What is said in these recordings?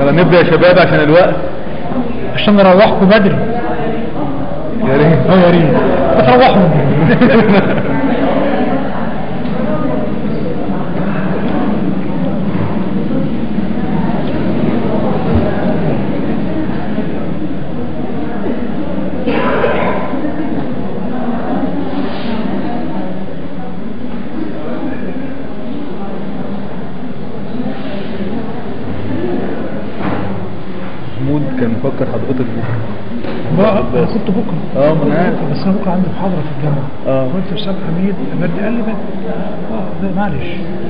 يلا نبدأ يا شباب عشان الوقت عشان نروحكم بدري يا ريت اه يا ريت بتروحوا محمود كان مفكر حضرتك بكره بقى انا كنت بكره اه ما انا عارف بس انا بكره عندي محاضره في الجامعه اه. قلت لسام حميد بدي قال لي بدي اه ده معلش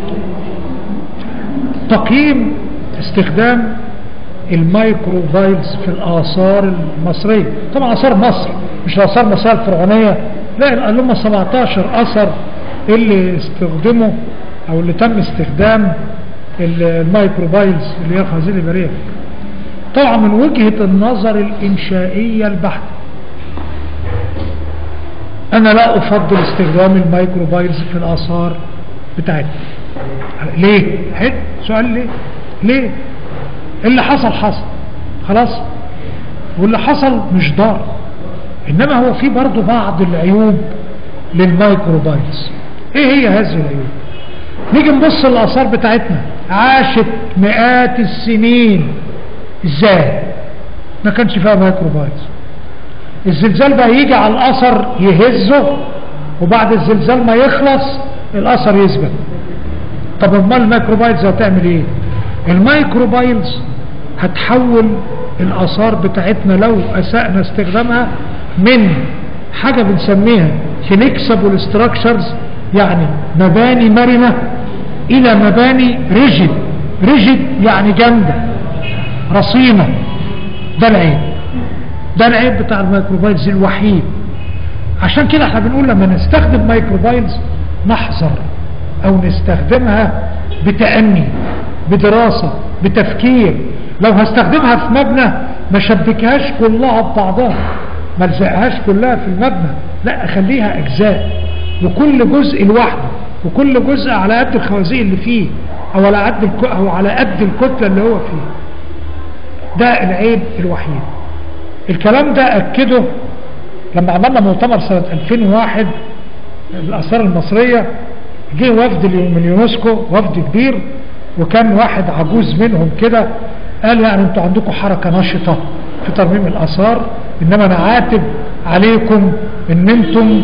تقييم استخدام المايكرو فايلز في الاثار المصريه طبعا اثار مصر مش الاثار المصريه الفرعونيه لا اللي هم 17 اثر اللي استخدموا او اللي تم استخدام ال- المايكرو فايلز اللي هي الخنازير البريه طبعا من وجهه النظر الانشائيه البحته انا لا افضل استخدام المايكرو فايلز في الاثار بتاعتنا ليه حد سؤال ليه ليه اللي حصل حصل خلاص واللي حصل مش ضار انما هو في برضه بعض العيوب للمايكرو فايلز ايه هي هذه العيوب نيجي نبص الاثار بتاعتنا عاشت مئات السنين ازاي ما كانش فيها مايكرو فايلز الزلزال بقى يجي على الاثر يهزه وبعد الزلزال ما يخلص الاثر يثبت طب امال الميكروبايلز هتعمل ايه الميكروبايلز هتحول الاثار بتاعتنا لو اسأنا استخدامها من حاجة بنسميها فليكسبل ستراكشرز يعني مباني مرنة الى مباني ريجيد ريجيد يعني جامدة رصينة ده العيب ده العيب بتاع الميكروبايلز الوحيد عشان كده احنا بنقول لما نستخدم ميكروبايلز نحذر او نستخدمها بتأني بدراسة بتفكير لو هستخدمها في مبنى ما شبكهاش كلها ببعضها ما الزقهاش كلها في المبنى لا اخليها اجزاء وكل جزء لوحده وكل جزء على قد الخوازيق اللي فيه او على قد الك... او على قد الكتله اللي هو فيه ده العيب الوحيد الكلام ده اكده لما عملنا مؤتمر سنه 2001 الاثار المصريه جه وفد من اليونسكو وفد كبير وكان واحد عجوز منهم كده قال يعني انتوا عندكم حركه نشطه في ترميم الاثار انما انا عاتب عليكم ان انتم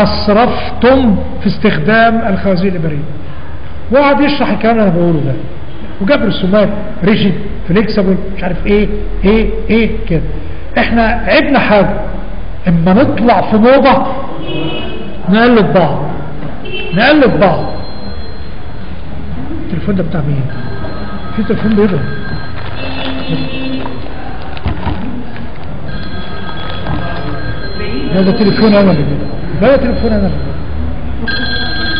اسرفتم في استخدام الخوازيق الابريه وقعد يشرح الكلام اللي انا بقوله ده وجاب رسومات ريجيد فليكسبل مش عارف ايه ايه ايه كده احنا عبنا حاجه اما نطلع في موضه نقلد بعض نقلد بعض التليفون ده بتاع مين في تليفون بيضرب لا ده تليفون انا اللي بيضرب لا ده تليفون انا اللي بيضرب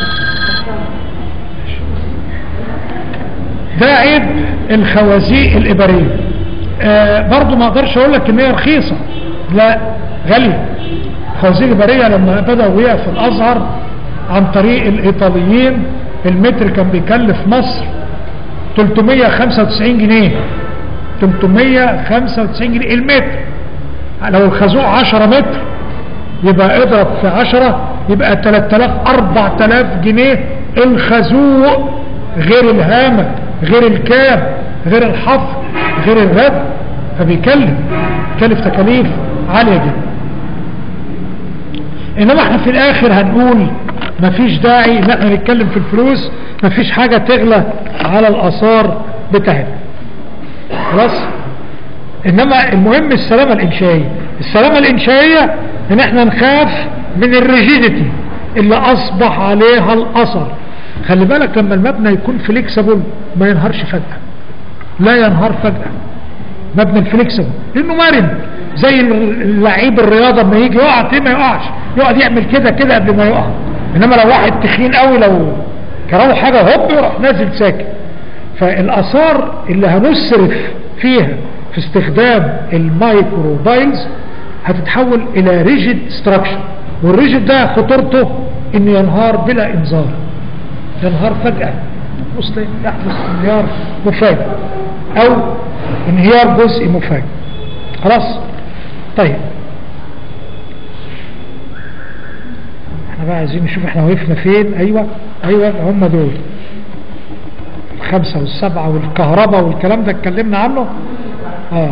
ده عيب الخوازيق الإبرية آه برضو ما اقدرش اقول لك ان هي رخيصة لا غالية الخوازيق الإبرية لما بدأوا بيها في الازهر عن طريق الايطاليين المتر كان بيكلف مصر 395 جنيه 395 جنيه المتر لو الخازوق 10 متر يبقى اضرب في 10 يبقى 3000 4000 جنيه الخازوق غير الهامة غير الكاب غير الحفر غير الرد فبيكلف كلف تكاليف عالية جدا انما احنا في الاخر هنقول مفيش داعي ان احنا نتكلم في الفلوس مفيش حاجة تغلى على الاثار بتاعتنا خلاص انما المهم السلامة الانشائية السلامة الانشائية ان احنا نخاف من الريجيديتي اللي اصبح عليها الاثر خلي بالك لما المبنى يكون فليكسبل ما ينهارش فجأة لا ينهار فجأة مبنى الفليكسبل لانه مرن زي اللعيب الرياضة لما يجي يقع تيه ما يقعش يقعد يعمل كده كده قبل ما يقع انما لو واحد تخين قوي لو كرهه حاجة هوب يروح نازل ساكن فالاثار اللي هنسرف فيها في استخدام المايكرو بايلز هتتحول الى ريجيد ستراكشر والريجيد ده خطورته انه ينهار بلا انذار ينهار فجأة وسط يحدث انهيار مفاجئ او انهيار جزئي مفاجئ خلاص طيب احنا بقى عايزين نشوف احنا وقفنا فين ايوه ايوه هم دول الخمسة والسبعة والكهرباء والكلام ده اتكلمنا عنه اه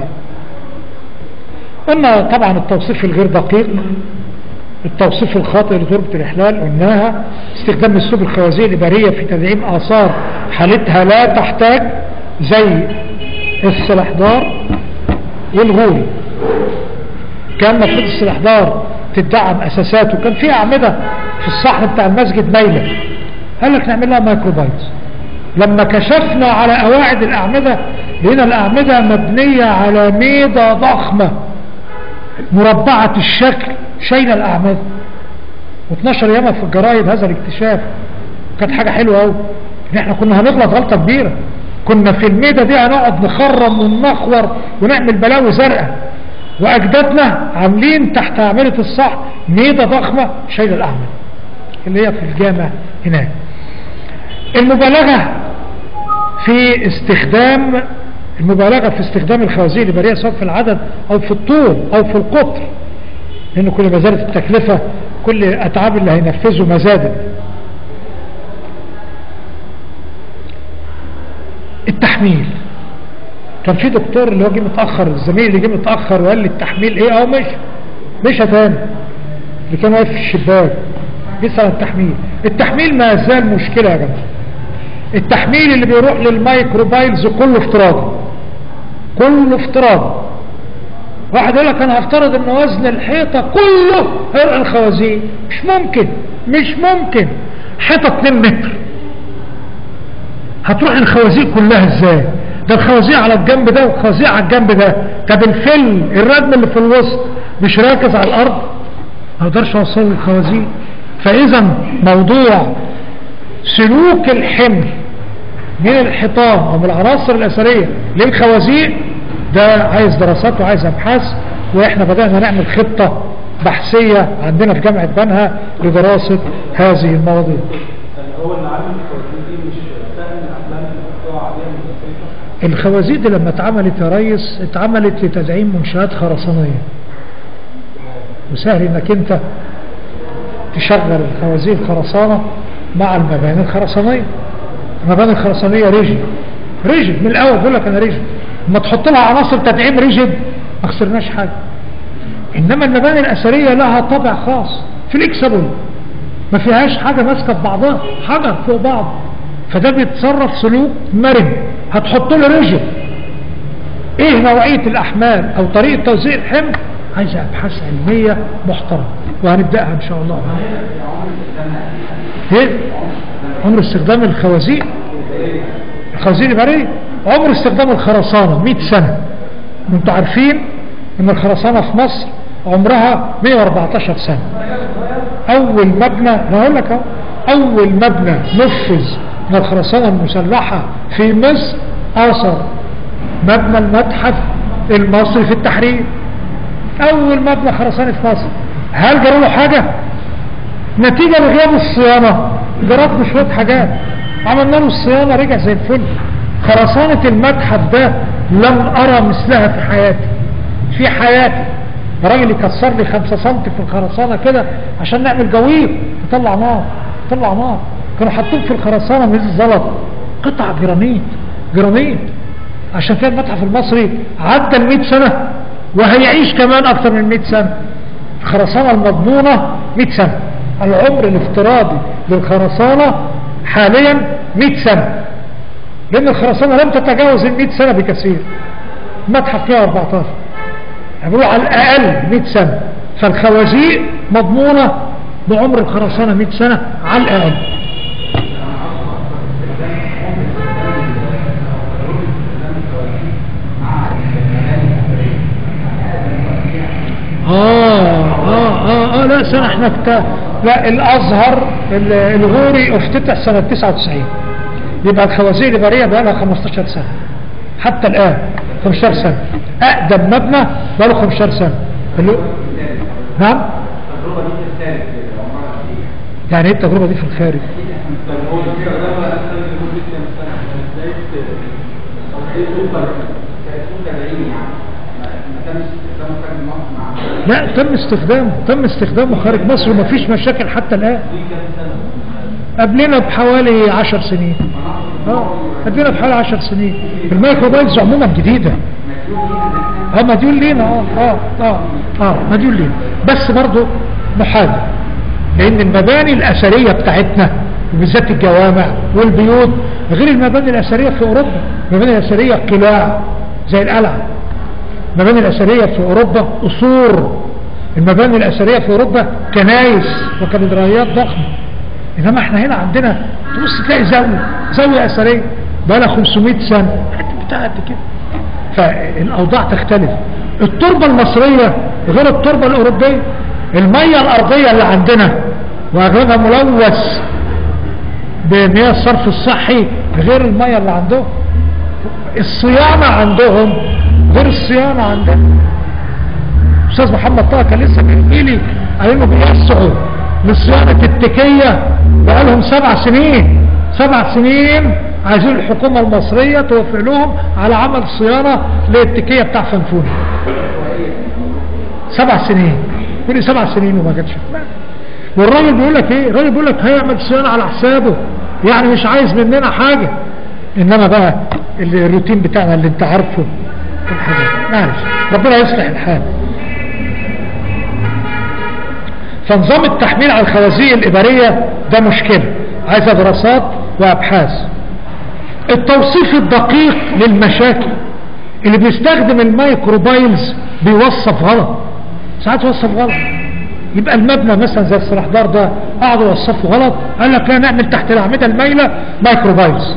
قلنا طبعا التوصيف الغير دقيق التوصيف الخاطئ لتربة الإحلال قلناها استخدام اسلوب الخوازيق الإبارية في تدعيم آثار حالتها لا تحتاج زي السلحدار والغول كان المفروض السلحدار تدعم أساساته كان في أعمدة في الصحن بتاع المسجد ميلة قال لك نعمل لها مايكروبايتس لما كشفنا على قواعد الأعمدة لقينا الأعمدة مبنية على ميضة ضخمة مربعة الشكل شايلة الأعمدة و12 ياما في الجرايد هذا الاكتشاف كانت حاجة حلوة قوي ان احنا كنا هنغلط غلطة كبيرة كنا في الميدة دي هنقعد نخرم وننخور ونعمل بلاوي زرقاء واجدادنا عاملين تحت اعمدة الصح ميدة ضخمة شايلة الاعمدة اللي هي في الجامع هناك المبالغة في استخدام المبالغة في استخدام الخوازيق الإبارية سواء في العدد أو في الطول أو في القطر لأن كل ما زادت التكلفة كل أتعاب اللي هينفذوا ما زادت التحميل كان في دكتور اللي هو جه متأخر الزميل اللي جه متأخر وقال لي التحميل ايه اه مش مش تاني اللي كان واقف في الشباك بيسأل عن التحميل التحميل ما زال مشكلة يا جماعة التحميل اللي بيروح للمايكروبايلز كله افتراضي كله افتراضي واحد يقول لك انا هفترض ان وزن الحيطة كله هيبقى الخوازيق مش ممكن مش ممكن حيطة 2 متر هتروح الخوازيق كلها ازاي ده الخوازيق على الجنب ده والخوازيق على الجنب ده طب الفل الردم اللي في الوسط مش راكز على الارض ما اقدرش اوصل الخوازيق فاذا موضوع سلوك الحمل من الحيطان او من العناصر الاثريه للخوازيق ده عايز دراسات وعايز ابحاث واحنا بدانا نعمل خطه بحثيه عندنا في جامعه بنها لدراسه هذه المواضيع هو اللي عامل الخوازيق دي مش سهل الافلام اللي بتقع عليها من الصيفه الخوازيق دي لما اتعملت يا ريس اتعملت لتدعيم منشآت خرسانية وسهل انك انت تشغل الخوازيق الخرسانة مع المباني الخرسانية المباني الخرسانية ريجي ريجي من الاول بقول لك انا ريجي لما تحط لها عناصر تدعيم ريجيد ما خسرناش حاجة انما المباني الاثرية لها طابع خاص فليكسبل ما فيهاش حاجة ماسكة في بعضها حجر فوق بعض فده بيتصرف سلوك مرن هتحط له ريجيد ايه نوعية الاحمال او طريقة توزيع الحمل عايزة ابحاث علمية محترمة وهنبدأها ان شاء الله ايه عمر استخدام الخوازيق الخوازيق البرية عمر استخدام الخرسانة 100 سنة انتوا عارفين ان الخرسانة في مصر عمرها 114 سنة اول مبنى انا هقول لك اهو اول مبنى نفذ من الخرسانة المسلحة في مصر اثر مبنى المتحف المصري في التحرير اول مبنى خرساني في مصر هل جرى له حاجة نتيجة لغياب الصيانة جرت له شوية حاجات عملنا له الصيانة رجع زي الفل خرسانة المتحف ده لم ارى مثلها في حياتي في حياتي راجل يكسر لي خمسة سنتي في الخرسانة كده عشان نعمل جويب تطلع نار تطلع نار كانوا حاطين في الخرسانة من الزلط قطع جرانيت جرانيت عشان كده المتحف المصري عدى ال 100 سنة وهيعيش كمان اكتر من 100 سنة الخرسانة المضمونة 100 سنة العمر الافتراضي للخرسانة حاليا 100 سنة لان الخرسانة لم تتجاوز ال 100 سنة بكثير المتحف فيها 14 يقولوا على الأقل 100 سنة فالخوازيق مضمونة بعمر الخرسانة 100 سنة على الأقل آه آه آه, آه لا سنة احنا كتا لا الأزهر ال- الغوري افتتح سنة 99 يبقى الخوازيق الإبارية بقى لها 15 سنة حتى الآن 15 سنة أقدم مبنى بقى له 15 سنة اللي هو- نعم التجربه دي تستاهل كده عمرها قد ايه؟ يعني ايه التجربة دي في الخارج طب هو استخدامها اساسا لمده كام سنه؟ ازاي ت- لا تم استخدامه تم استخدامه خارج مصر ومفيش مشاكل حتى الآن قبلنا بحوالي عشر سنين اه قبلنا بحوالي عشر سنين الميكروبايلز عموما جديدة اه مديون لينا اه اه اه اه مديون لينا بس برضو محاذر لان المباني الاثرية بتاعتنا وبالذات الجوامع والبيوت غير المباني الاثرية في اوروبا المباني الاثرية قلاع زي القلعة المباني الأثرية في أوروبا أصور المباني الأثرية في أوروبا كنايس وكاتدرائيات ضخمة إنما احنا هنا عندنا تبص تلاقي زاوية زاوية أثرية بقى لها 500 سنة بتاع قد كده فالأوضاع تختلف التربة المصرية غير التربة الأوروبية المية الأرضية اللي عندنا وأغلبها ملوث بمياه الصرف الصحي غير المية اللي عندهم الصيانة عندهم غير الصيانة عندنا أستاذ محمد طه كان لسه بيحكي لي على إنه بيوسعوا لصيانة التكية بقالهم سبع سنين سبع سنين عايزين الحكومة المصرية توفر لهم على عمل صيانة للتكية بتاع فنفوني سبع سنين كل سبع سنين وما جاتش والراجل بيقول لك ايه الراجل بيقول لك هيعمل صيانة على حسابه يعني مش عايز مننا حاجة انما بقى الروتين بتاعنا اللي انت عارفه الحاجة معلش ربنا يصلح الحال فنظام التحميل على الخوازيق الإبرية ده مشكلة عايزة دراسات وأبحاث التوصيف الدقيق للمشاكل اللي بيستخدم الميكروبايلز بيوصف غلط ساعات يوصف غلط يبقى المبنى مثلا زي الصلاح دار ده قعدوا يوصفوا غلط قال لك لا نعمل تحت الأعمدة المايلة مايكروبايلز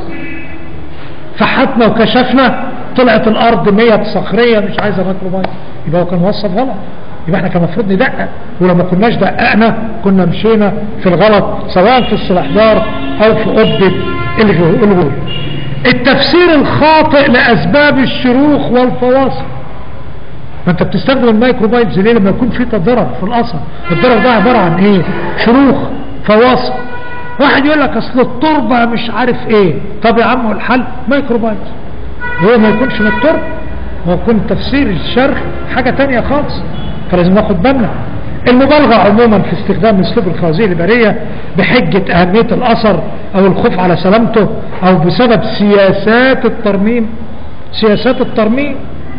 فحتنا وكشفنا طلعت الارض مية صخرية مش عايزة ميكروبايل يبقى هو كان موصف غلط يبقى احنا كان المفروض ندقق ولو ما كناش دققنا كنا مشينا في الغلط سواء في السلاحدار او في قبة الغول التفسير الخاطئ لاسباب الشروخ والفواصل ما انت بتستخدم الميكروبايلز ليه لما يكون في ضرر في الاثر الضرر ده عبارة عن ايه شروخ فواصل واحد يقول لك اصل التربة مش عارف ايه طب يا عم الحل ميكروبايلز هو ما يكونش من التربة هو يكون تفسير الشرح حاجة تانية خالص فلازم ناخد بالنا المبالغة عموما في استخدام اسلوب الخوازيق الإبرية بحجة أهمية الأثر أو الخوف على سلامته أو بسبب سياسات الترميم سياسات الترميم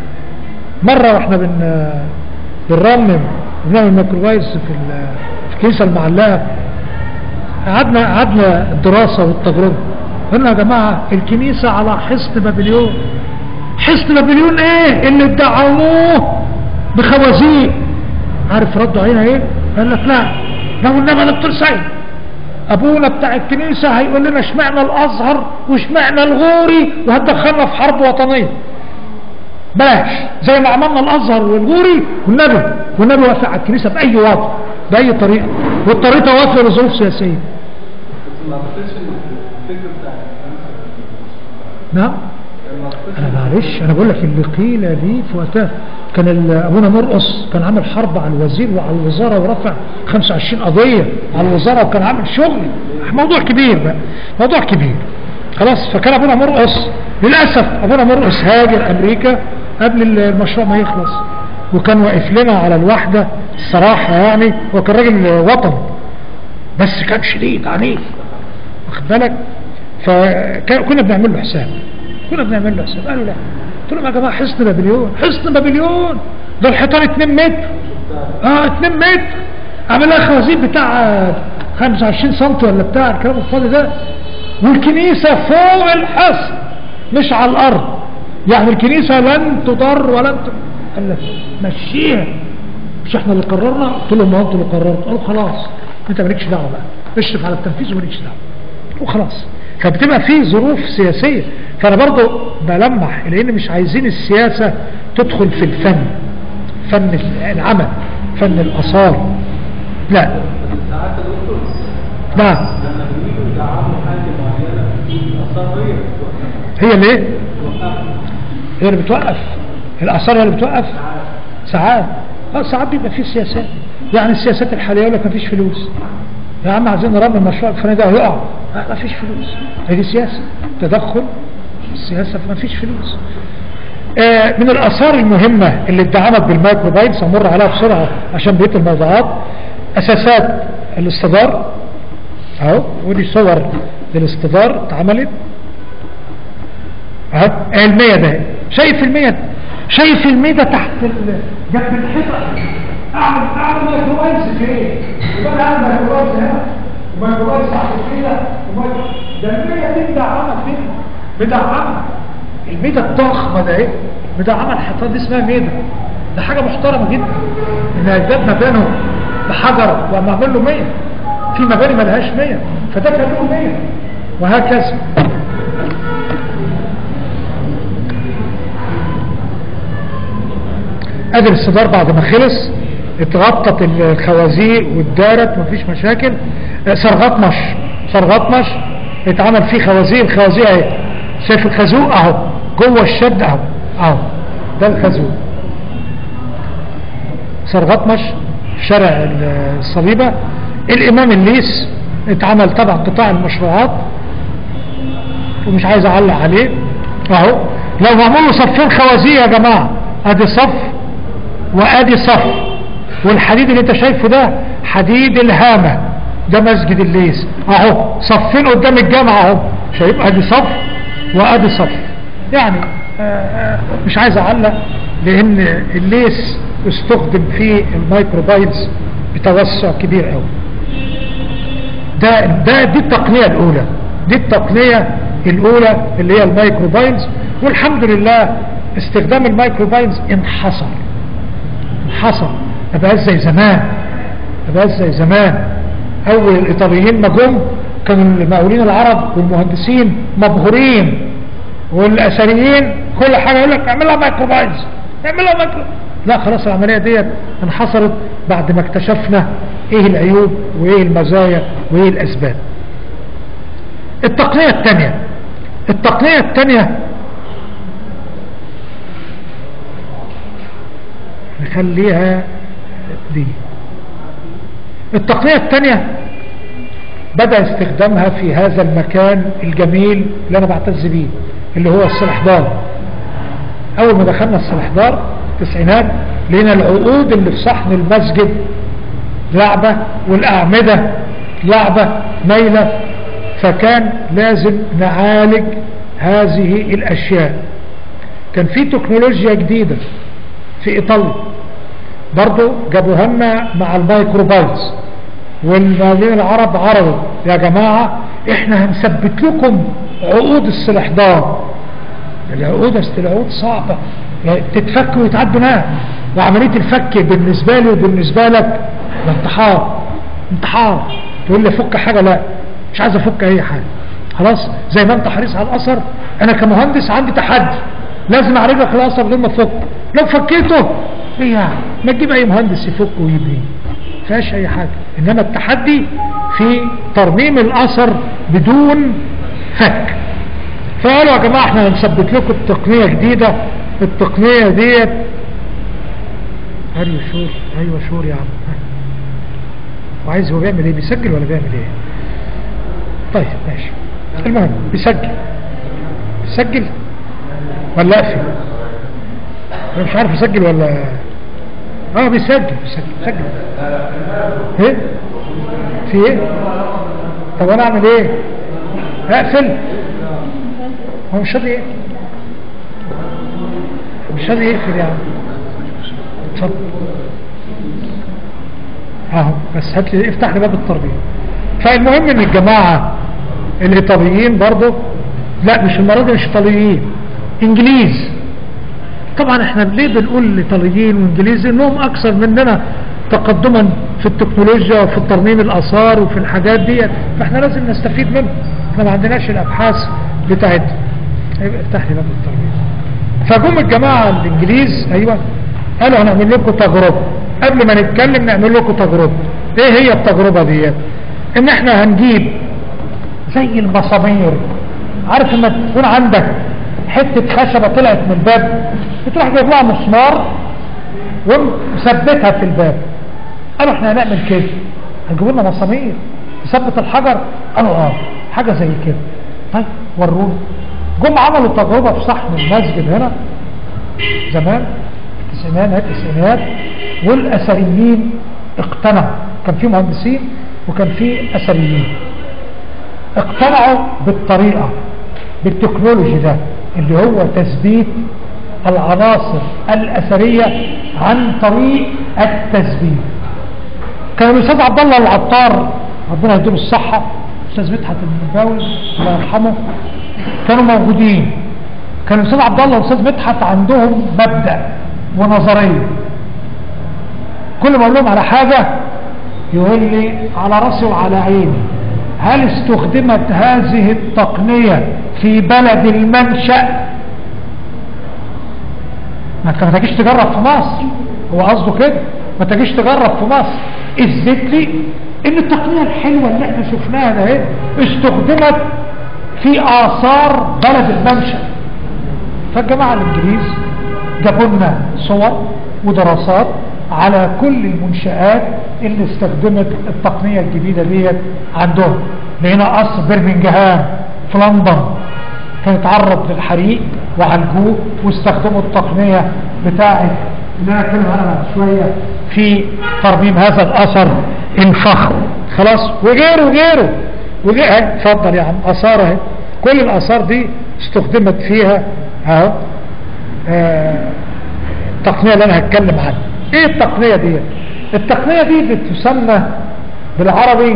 مرة واحنا بن بنرمم بنعمل ميكروبايلز في في الكنيسة المعلقة قعدنا قعدنا الدراسة والتجربة قلنا يا جماعة الكنيسة على حصن بابليون حصن بابليون ايه اللي ادعموه بخوازيق عارف ردوا علينا ايه قال لك لا لو انما دكتور سيد ابونا بتاع الكنيسة هيقول لنا اشمعنى الازهر واشمعنى الغوري وهتدخلنا في حرب وطنية بلاش زي ما عملنا الازهر والغوري والنبي والنبي وافق على الكنيسة باي وضع باي طريقة والطريقة وافق لظروف سياسية ما اعتقدش ان الفكر بتاع نعم ما اعتقدش انا معلش انا بقول لك اللي قيل لي في وقتها كان ال- ابونا مرقص كان عامل حرب على الوزير وعلى الوزاره ورفع 25 قضيه على الوزاره وكان عامل شغل موضوع كبير بقى موضوع كبير خلاص فكان ابونا مرقص للاسف ابونا مرقص هاجر امريكا قبل المشروع ما يخلص وكان واقف لنا على الوحده الصراحه يعني هو كان راجل وطني بس كان شديد عنيف واخد بالك فكنا بنعمل له حساب كنا بنعمل له حساب قالوا لا قلت لهم يا جماعه حصن بابليون حصن بابليون ده الحيطان 2 متر اه 2 متر عامل لها خوازيق بتاع آه، 25 سم ولا بتاع الكلام الفاضي ده والكنيسه فوق الحصن مش على الارض يعني الكنيسه لن تضر ولن ت... قال لك مشيها مش احنا اللي قررنا قلت لهم ما انتوا اللي قررتوا قالوا خلاص انت مالكش دعوه بقى اشرف على التنفيذ ومالكش دعوه وخلاص فبتبقى في ظروف سياسية فأنا برضو بلمح لأن مش عايزين السياسة تدخل في الفن فن العمل فن الآثار لا ساعات يا دكتور نعم لما بييجوا يدعموا حاجه معينه الاثار هي بتوقف هي ليه توقفها هي اللي بتوقف الآثار هي اللي بتوقف ساعات اه ساعات بيبقى في سياسات يعني السياسات الحالية يقول لك مفيش فلوس يا عم عايزين نرمي المشروع الفلاني ده هيقع لا مفيش فلوس هي دي سياسة تدخل السياسة ما فيش فلوس آه، من الآثار المهمة اللي اتدعمت بالمايكروبايتس أمر عليها بسرعة عشان بقية الموضوعات أساسات الاصطدار أهو ودي صور للاصطدار اتعملت أهو المية ده شايف المية ده شايف المية ده تحت ال- جنب الحيطة أعمل أعمل مايكروبايتس في إيه؟ يبقى أنا أعمل مايكروبايتس هنا ومايكروبايتس تحت كده ومايكرو- ده المية دي مدعمة كده مدعمة الميدة الضخمة ده ايه مدعمة الحيطان دي اسمها ميدة ده حاجة محترمة جدا ان اجداد مبانه بحجر ومعمول له مية في مباني ملهاش مية فده كان له مية وهكذا ادي الاستدار بعد ما خلص اتغطت الخوازيق واتدارت مفيش مشاكل اه، صرغات مش صرغات مش اتعمل فيه خوازيق الخوازيق اهي شايف الخازوق اهو جوه الشد اهو اهو ده الخازوق صرغات مش في شارع الصليبة الامام الليس اتعمل تبع قطاع المشروعات ومش عايز اعلق عليه اهو لو معمول له صفين خوازيق يا جماعه ادي صف وادي صف والحديد اللي انت شايفه ده حديد الهامه ده مسجد الليس اهو صفين قدام الجامعه اهو شايف ادي صف وادي صف يعني آه، آه، مش عايز اعلق لان الليس استخدم في المايكروبايلز بتوسع كبير قوي ده ده دي التقنيه الاولى دي التقنيه الاولى اللي هي المايكروبايلز والحمد لله استخدام المايكروبايلز انحصر انحصر ما بقاش زي زمان ما بقاش زي زمان اول الايطاليين ما جم كانوا المقاولين العرب والمهندسين مبهورين والاثريين كل حاجه يقول لك اعملها مايكروبايلز اعملها مايكرو لا خلاص العمليه ديت انحصرت بعد ما اكتشفنا ايه العيوب وايه المزايا وايه الاسباب التقنيه الثانيه التقنيه الثانيه نخليها دي التقنيه الثانيه بدأ استخدامها في هذا المكان الجميل اللي أنا بعتز بيه اللي هو السلحدار أول ما دخلنا السلحدار التسعينات لقينا العقود اللي في صحن المسجد لعبة والأعمدة لعبة ميلة فكان لازم نعالج هذه الأشياء كان في تكنولوجيا جديدة في إيطاليا برضو جابوها لنا مع المايكروبايلز والمقاولين العرب عرضوا يا جماعة احنا هنثبت لكم عقود السلحدار العقود اصل العقود صعبة يعني تتفك ويتعدوا ناس وعملية الفك بالنسبة لي وبالنسبة لك ده انتحار انتحار تقول لي فك حاجة لا مش عايز افك اي حاجة خلاص زي ما انت حريص على الاثر انا كمهندس عندي تحدي لازم اعرف لك الاثر بدون ما تفك لو فكيته ايه يعني ما تجيب اي مهندس يفك ويبنيه فيهاش اي حاجة انما التحدي في ترميم الاثر بدون فك فقالوا يا جماعة احنا هنثبت لكم تقنية جديدة التقنية ديت ايوه شور ايوه شور يا عم وعايز هو بيعمل ايه بيسجل ولا بيعمل ايه طيب ماشي المهم بيسجل بيسجل ولا اقفل انا مش عارف يسجل ولا اه بيسجل بيسجل بيسجل ايه في ايه طب انا اعمل ايه اقفل هو مش راضي ايه مش راضي يقفل يا عم اتفضل اهو بس هات لي افتح لي باب التربيه فالمهم ان الجماعه الايطاليين برضه لا مش المره دي مش ايطاليين انجليز طبعا احنا ليه بنقول الايطاليين وانجليز انهم اكثر مننا تقدما في التكنولوجيا وفي ترميم الاثار وفي الحاجات دي فاحنا لازم نستفيد منهم احنا ما عندناش الابحاث بتاعتهم يبقى افتح لي باب التربيه فجم الجماعه الانجليز ايوه قالوا هنعمل لكم تجربه قبل ما نتكلم نعمل لكم تجربه ايه هي التجربه ديت ان احنا هنجيب زي المسامير عارف لما تكون عندك حته خشبه طلعت من الباب بتروح جايب لها مسمار ومثبتها في الباب قالوا احنا هنعمل كده هنجيب لنا مسامير نثبت الحجر قالوا اه حاجه زي كده طيب ورونا جم عملوا تجربة في صحن المسجد هنا زمان في التسعينات التسعينات والأثريين اقتنعوا كان في مهندسين وكان في أثريين اقتنعوا بالطريقة بالتكنولوجي ده اللي هو تثبيت العناصر الأثرية عن طريق التثبيت كان الأستاذ عبد الله العطار ربنا يديله الصحة أستاذ مدحت المنباوي الله يرحمه كانوا موجودين كان الأستاذ عبد الله والأستاذ مدحت عندهم مبدأ ونظرية كل ما أقول لهم على حاجة يقول لي على راسي وعلى عيني هل استخدمت هذه التقنية في بلد المنشأ ما انت ما تجيش تجرب في مصر هو قصده كده ما تجيش تجرب في مصر اثبت لي ان التقنية الحلوة اللي احنا شفناها ده اهي استخدمت في اثار بلد المنشأ فالجماعة الانجليز جابوا لنا صور ودراسات على كل المنشآت اللي استخدمت التقنية الجديدة ديت عندهم لقينا قصر برمنجهام في لندن كان اتعرض للحريق وعالجوه واستخدموا التقنية بتاعة اللي انا اتكلم عنها بعد شوية في ترميم هذا الاثر الفخم خلاص وغيره وغيره وغيره اهي، اتفضل يا عم اثار اهي كل الاثار دي استخدمت فيها اهو آه، التقنية اللي انا هتكلم عنها ايه التقنية دي التقنية دي بتسمى بالعربي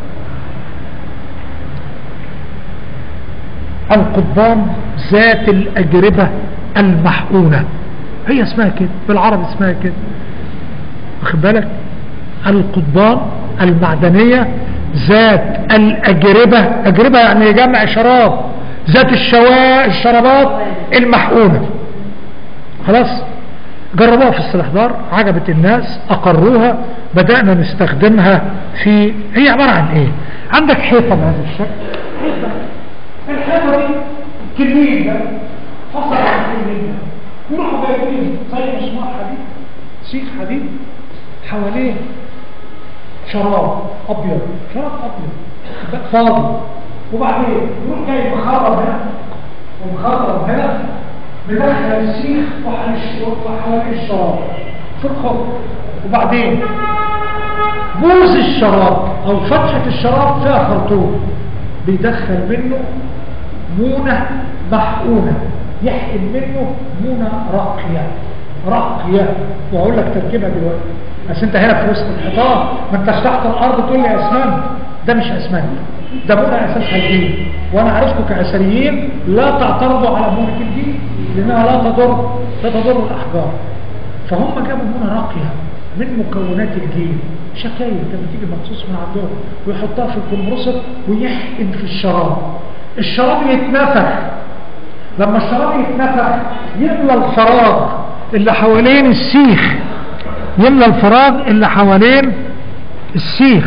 القضبان ذات الأجربة المحقونة هي اسمها كده بالعربي اسمها كده واخد بالك القضبان المعدنية ذات الأجربة أجربة يعني جمع شراب ذات الشوا... الشرابات المحقونة خلاص جربوها في الاستحضار عجبت الناس أقروها بدأنا نستخدمها في هي عبارة عن ايه عندك حيطة بهذا الشكل حيطة الحيطة دي كمين ده فصل عن كمين ده يروحوا جايبين زي مسمار حديد سيخ حديد حواليه شراب ابيض شراب ابيض ده فاضي وبعدين يروح جاي مخرب هنا ومخرب هنا مدخل السيخ وحواليه الشراب في الخط وبعدين بوز الشراب او فتحة الشراب فيها خرطوم بيدخل منه مونة محقونة يحقن منه مونة راقية راقية واقول لك تركيبها دلوقتي بس انت هنا في وسط الحيطان ما انتش تحت الارض تقول لي اسمنت ده مش اسمنت ده مونة اساسها الدين وانا عارفكم كاثريين لا تعترضوا على مونة الدين لانها لا تضر لا تضر الاحجار فهم جابوا مونة راقية من مكونات الجيل شكاية لما تيجي مخصوص من عندهم ويحطها في الكمبرسر ويحقن في الشراب الشراب يتنفخ لما الشراب يتنفخ يملى الفراغ اللي حوالين السيخ يملى الفراغ اللي حوالين السيخ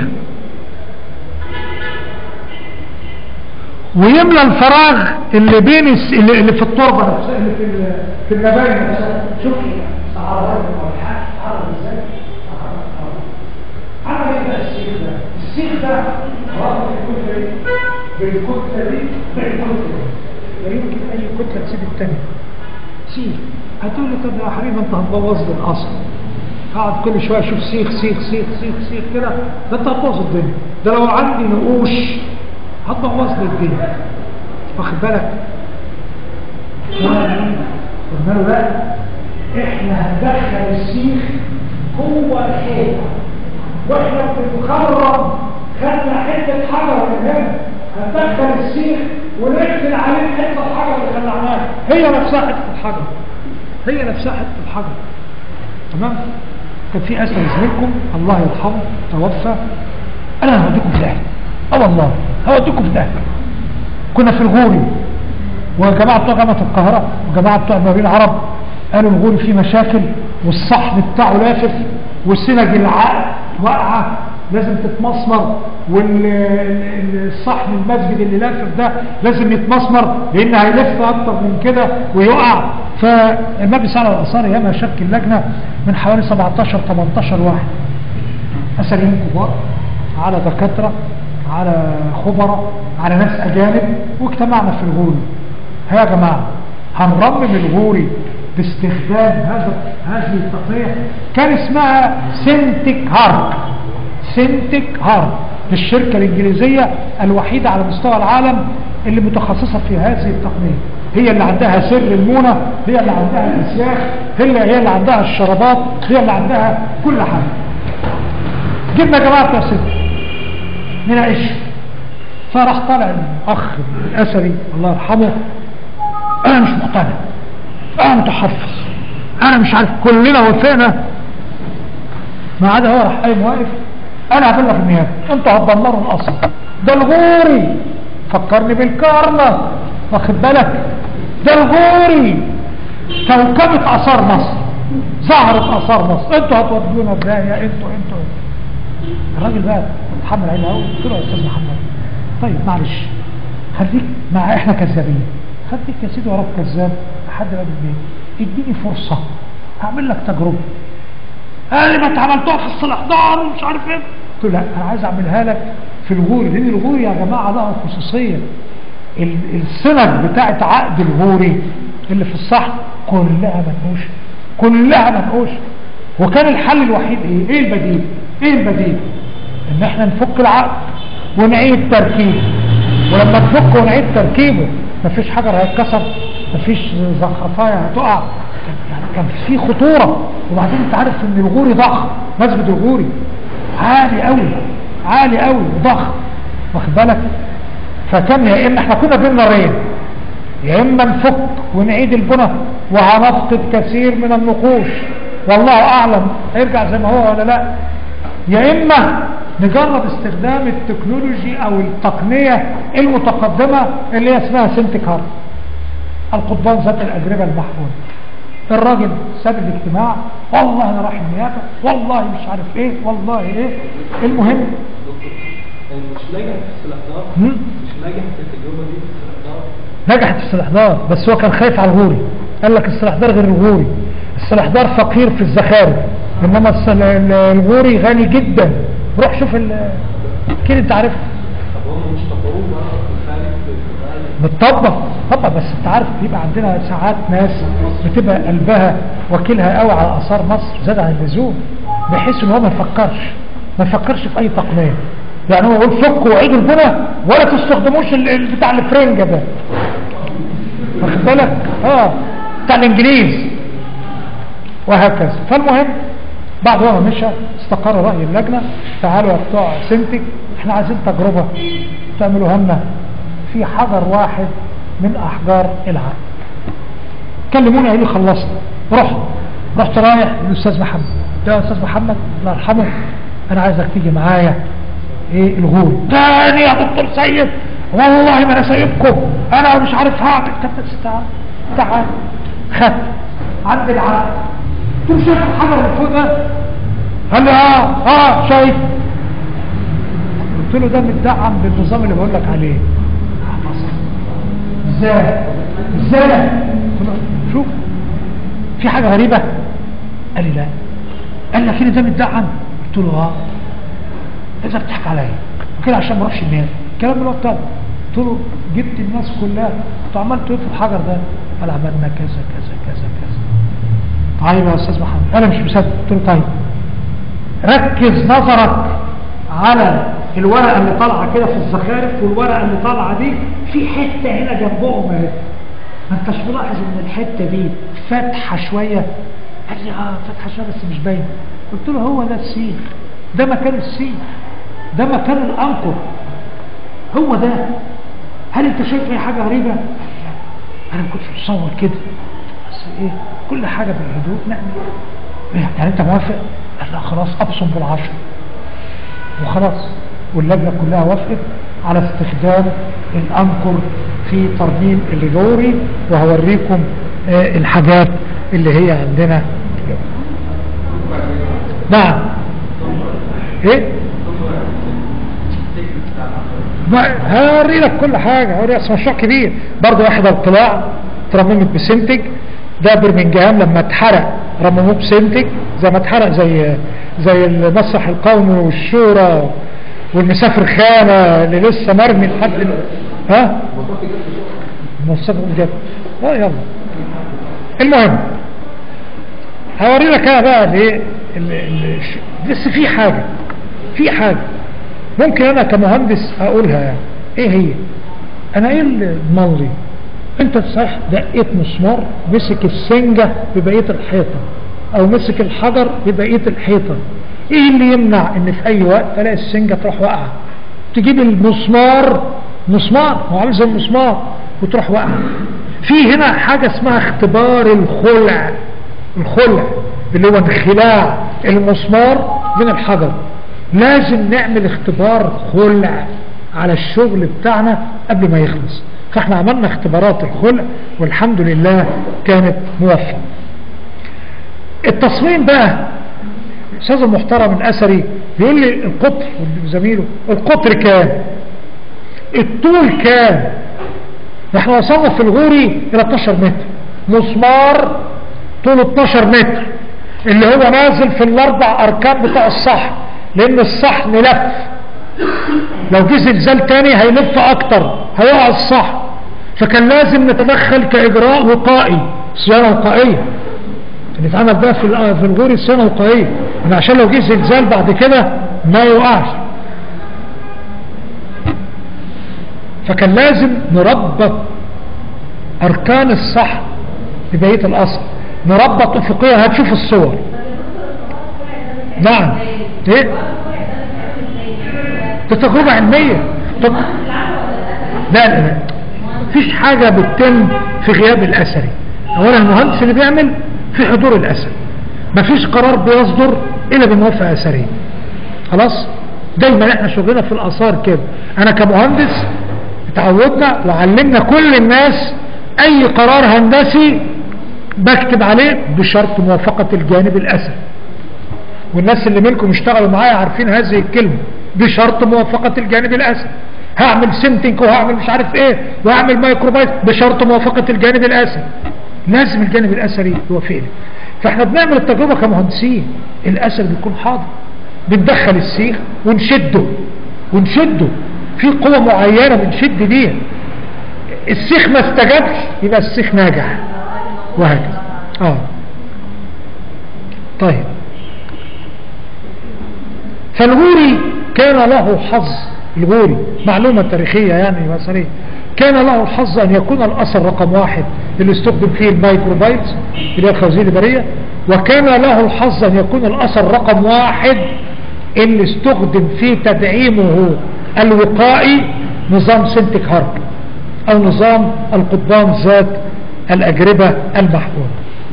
ويملى الفراغ اللي بين الس... اللي, اللي في التربه نفسها اللي في ال... في المباني نفسها شوف تعرض تعرض ازاي عمل ايه بقى السيخ ده السيخ ده رابط الكتله دي بالكتله دي بالكتله دي لا يمكن اي كتله تسيب الثانيه سيخ هتقول لي طب يا حبيبي انت هتبوظ لي الاصل قاعد كل شويه اشوف سيخ سيخ سيخ سيخ سيخ كده ده انت هتبوظ الدنيا ده لو عندي نقوش هتبوظ لي الدنيا واخد بالك قلنا له لا احنا هندخل السيخ جوه الحيطه واحنا بنخرم خدنا حته حجر من هنا هندخل السيخ ونقفل عليه حته الحجر اللي خلعناها هي نفسها حته الحجر هي نفسها حته الحجر تمام كان في اسئله زميلكم الله يرحمه توفى انا هوديكم في داهيه اه والله هوديكم في داهيه كنا في الغوري وجماعه بتوع جامعه القاهره وجماعه بتوع المبين العرب قالوا الغوري فيه مشاكل والصحن بتاعه لافف والسنج العقل واقعه لازم تتمسمر والصحن المسجد اللي لافف ده لازم يتمسمر لان هيلف اكتر من كده ويقع فالمجلس على الاثار ياما شكل لجنه من حوالي 17 18 واحد اثريين كبار على دكاتره على خبراء على ناس اجانب واجتمعنا في الغول ها يا جماعة هنرمم الغوري باستخدام هذا هذه التقنية كان اسمها سنتك هارد سنتك هارد الشركة الإنجليزية الوحيدة على مستوى العالم اللي متخصصة في هذه التقنية هي اللي عندها سر المونة هي اللي عندها الأسياخ هي هي اللي عندها الشرابات هي اللي عندها كل حاجة جبنا يا جماعة بتوع ست نناقش فراح طالع الأخ الأسري الله يرحمه أنا مش مقتنع أنا متحفظ أنا مش عارف كلنا وفقنا ما عدا هو راح قايم واقف انا هبلغ النيابه انتوا هتدمروا الاصل ده الغوري فكرني بالكارما واخد بالك ده الغوري كوكبة اثار مصر ظهرت اثار مصر انتوا هتودونا بداية انتوا انتوا الراجل بقى محمد عيني قوي قلت له يا استاذ محمد طيب معلش خليك مع احنا كذابين خليك يا سيدي وراك كذاب لحد باب البيت اديني فرصه هعمل لك تجربه قال لي ما انت عملتوها في الاستحضار ومش عارف ايه قلت له لا انا عايز اعملها لك في الغوري لان الغوري يا جماعه لها خصوصيه ال- السنج بتاعت عقد الغوري اللي في الصحن كلها منقوش كلها منقوش وكان الحل الوحيد ايه ايه البديل ايه البديل ان احنا نفك العقد ونعيد تركيبه ولما نفك ونعيد تركيبه مفيش حجر هيتكسر مفيش زخرفايه هتقع كان- يعني كان في خطوره وبعدين انت عارف ان الغوري ضخم مسجد الغوري عالي قوي عالي قوي وضخم واخد بالك فكان يا اما احنا كنا بين نارين يا اما نفك ونعيد البنى وهنفقد كثير من النقوش والله اعلم هيرجع زي ما هو ولا لا يا اما نجرب استخدام التكنولوجي او التقنية المتقدمة اللي هي اسمها سنتك هارد القضبان ذات الاجربة المحمولة الراجل ساب الاجتماع والله انا رايح النيابة والله مش عارف ايه والله ايه المهم يعني مش ناجح في الاحضار مم. مش ناجح في التجربه دي في الاحضار نجحت في الاستحضار بس هو كان خايف على الغوري قال لك الاستحضار غير الغوري الاستحضار فقير في الزخارف انما الس- ال- الغوري غني جدا روح شوف ال- اكيد انت عارف طب هم مش طبقوه بره في الخارج في الغالب متطبق طبعا بس انت عارف بيبقى عندنا ساعات ناس بتبقى قلبها وكيلها قوي على اثار مصر زاد عن اللزوم بحيث ان هو ما يفكرش ما يفكرش في اي تقنيه يعني هو يقول فكوا وعيدوا البنى ولا تستخدموش ال- ال- بتاع الفرنجه ده واخد بالك اه بتاع الانجليز وهكذا فالمهم بعد ما مشى استقر رأي اللجنة تعالوا يا بتوع سنتك احنا عايزين تجربة تعملوها لنا في حجر واحد من احجار العرب كلموني قالوا لي خلصنا رحت رحت رايح للاستاذ محمد يا استاذ محمد الله يرحمه انا عايزك تيجي معايا ايه الغول تاني يا دكتور سيد والله ما انا سايبكم انا مش عارف هعمل طب بس تعال تعال خد عند العرب قلت له شايف الحجر اللي فوق ده قال لي اه اه شايف قلت له ده متدعم بالنظام اللي بقول لك عليه ازاي ازاي قلت له شوف في حاجه غريبه قال لي لا قال لي كده ده متدعم قلت له اه انت بتضحك عليا كده عشان ما اروحش الناس الكلام اللي هو بتاعه قلت له جبت الناس كلها كنت عملت ايه في الحجر ده قال عملنا كذا كذا كذا كذا طيب يا استاذ محمد انا مش مصدق قلت له طيب ركز نظرك على الورقه اللي طالعه كده في الزخارف والورقه اللي طالعه دي في حته هنا جنبهم اهي ما انتش ملاحظ ان الحته دي فاتحه شويه قال لي اه فاتحه شويه بس مش باينه قلت له هو ده السيخ ده مكان السيخ ده مكان الانكر هو ده هل انت شايف اي حاجه غريبه قال لي لا انا ما كنتش متصور كده بس ايه كل حاجه بالهدوء نعمل إيه، يعني انت موافق قال لا خلاص ابصم بالعشر وخلاص واللجنه كلها وافقت على استخدام الانكر في ترميم الليجوري وهوريكم آه، الحاجات اللي هي عندنا نعم ايه ما هوري لك كل حاجة هوري لك مشروع كبير برضه واحد القلاع ترممت بسنتج ده برمنجهام لما اتحرق رمموه بسنتج زي ما اتحرق زي زي المسرح القومي والشورى والمسافر خانة اللي لسه مرمي لحد ال- ها المواصفات الجد اه يلا المهم هوري لك انا بقى الايه ال- ال- ش- بس في حاجه في حاجه ممكن انا كمهندس اقولها يعني ايه هي انا ايه اللي ضمن لي انت صحيح دقيت مسمار مسك السنجه ببقيه الحيطه او مسك الحجر ببقيه الحيطه ايه اللي يمنع ان في اي وقت تلاقي السنجه تروح واقعه تجيب المسمار مسمار هو عامل زي المسمار وتروح واقعه في هنا حاجه اسمها اختبار الخلع الخلع اللي هو انخلاع المسمار من الحجر لازم نعمل اختبار خلع على الشغل بتاعنا قبل ما يخلص فاحنا عملنا اختبارات الخلع والحمد لله كانت موفقه التصميم بقى الاستاذ المحترم الاثري بيقول لي القطر زميله القطر كام الطول كام احنا وصلنا في الغوري الى 12 متر مسمار طول 12 متر اللي هو نازل في الاربع اركان بتاع الصحن لان الصحن لف لو جه زلزال تاني هيلف اكتر هيقع الصحن فكان لازم نتدخل كاجراء وقائي صيانه وقائيه اللي اتعمل بقى في الأ- في الغوري الصيانه وقائيه إن عشان لو جه زلزال بعد كده ما يوقعش فكان لازم نربط اركان الصحن ببقيه الاصل نربط افقيه هتشوف الصور نعم ايه دي تجربه علميه طب لا لا لا مفيش حاجه بتتم في غياب الاثري اولا المهندس اللي بيعمل في حضور الاثري مفيش قرار بيصدر الا بموافقه اثريه خلاص دايما احنا شغلنا في الاثار كده انا كمهندس اتعودنا وعلمنا كل الناس اي قرار هندسي بكتب عليه بشرط موافقة الجانب الاثري والناس اللي منكم اشتغلوا معايا عارفين هذه الكلمة بشرط موافقة الجانب الاثري هعمل سنتنج وهعمل مش عارف ايه وهعمل مايكروبايت بشرط موافقة الجانب الاثري لازم الجانب الاثري يوافقني فاحنا بنعمل التجربة كمهندسين الاثري بيكون حاضر بندخل السيخ ونشده ونشده في قوة معينة بنشد بيها السيخ ما استجابش يبقى السيخ ناجح وهكذا اه طيب فالغوري كان له حظ الغوري معلومة تاريخية يعني بصرية كان له الحظ أن يكون الأثر رقم واحد اللي استخدم فيه المايكروبايت اللي هي الخوازيق البرية وكان له الحظ أن يكون الأثر رقم واحد اللي استخدم في تدعيمه الوقائي نظام سنتك هارب أو نظام القضبان ذات الأجربة المحفوظة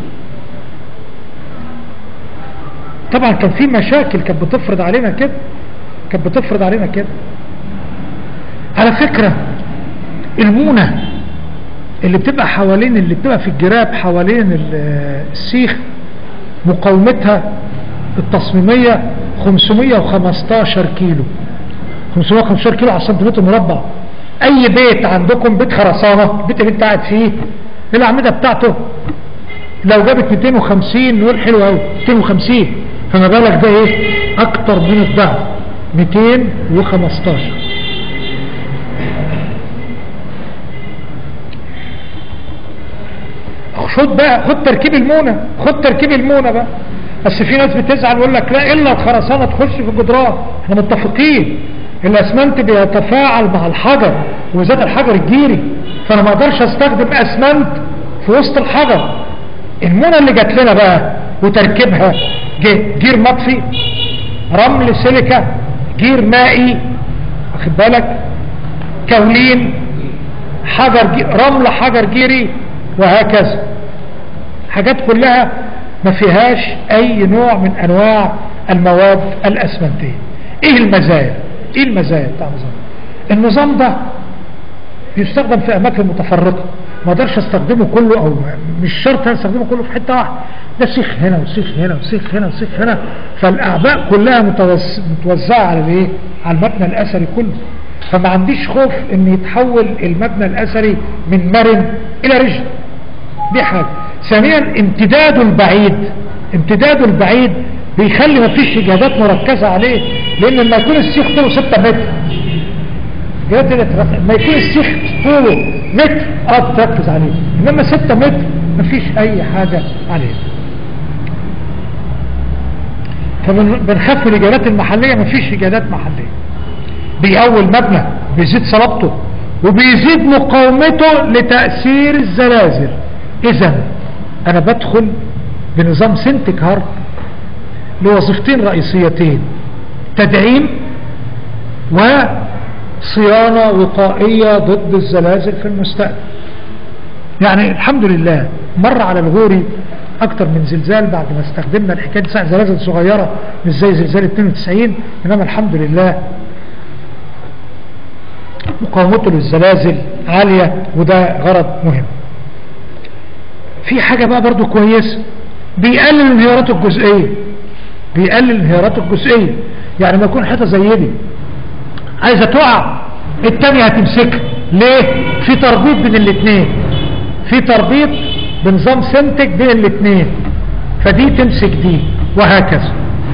طبعا كان في مشاكل كانت بتفرض علينا كده كانت بتفرض علينا كده على فكرة المونة اللي بتبقى حوالين اللي بتبقى في الجراب حوالين ال- السيخ مقاومتها التصميمية 515 كيلو 515 كيلو على السنتيمتر مربع اي بيت عندكم بيت خرسانة البيت اللي انت قاعد فيه الاعمدة بتاعته لو جابت 250 نقول حلو قوي 250 فما بالك ده ايه اكتر من الضعف 215 خد بقى خد تركيب المونة خد تركيب المونة بقى بس في ناس بتزعل ويقول لك لا الا الخرسانة تخش في الجدران احنا متفقين الاسمنت بيتفاعل مع الحجر وزاد الحجر الجيري فانا ما اقدرش استخدم اسمنت في وسط الحجر المونة اللي جات لنا بقى وتركيبها جه جير مطفي رمل سيليكا جير مائي واخد بالك كولين حجر جي رمل حجر جيري وهكذا حاجات كلها ما فيهاش اي نوع من انواع المواد الاسمنتيه ايه المزايا ايه المزايا بتاع النظام النظام ده بيستخدم في اماكن متفرقه ما اقدرش استخدمه كله او مش شرط أنا استخدمه كله في حته واحده ده سيخ هنا وسيخ هنا وسيخ هنا وسيخ هنا فالاعباء كلها متوز- متوزعه على الايه على المبنى الاثري كله فما عنديش خوف ان يتحول المبنى الاثري من مرن الى رجل دي حاجه ثانيا امتداده البعيد امتداده البعيد بيخلي مفيش اجابات مركزه عليه لان لما يكون السيخ طوله 6 متر جهات الاتراك- ما يكون السيخ طوله متر اه تركز عليه انما 6 متر مفيش اي حاجة عليه فبنخاف من الاجابات المحلية مفيش اجابات محلية بيقوي المبنى بيزيد صلابته وبيزيد مقاومته لتأثير الزلازل اذا انا بدخل بنظام سنتك هارت لوظيفتين رئيسيتين تدعيم وصيانة وقائية ضد الزلازل في المستقبل يعني الحمد لله مر على الغوري اكتر من زلزال بعد ما استخدمنا الحكايه دي زلازل صغيره مش زي زلزال 92 انما الحمد لله مقاومته للزلازل عاليه وده غرض مهم في حاجه بقى برضو كويسه بيقلل الانهيارات الجزئيه بيقلل الانهيارات الجزئيه يعني ما يكون حته زي دي عايزه تقع التانية هتمسكها ليه في تربيط بين الاثنين في تربيط بنظام سنتك بين الاثنين فدي تمسك دي وهكذا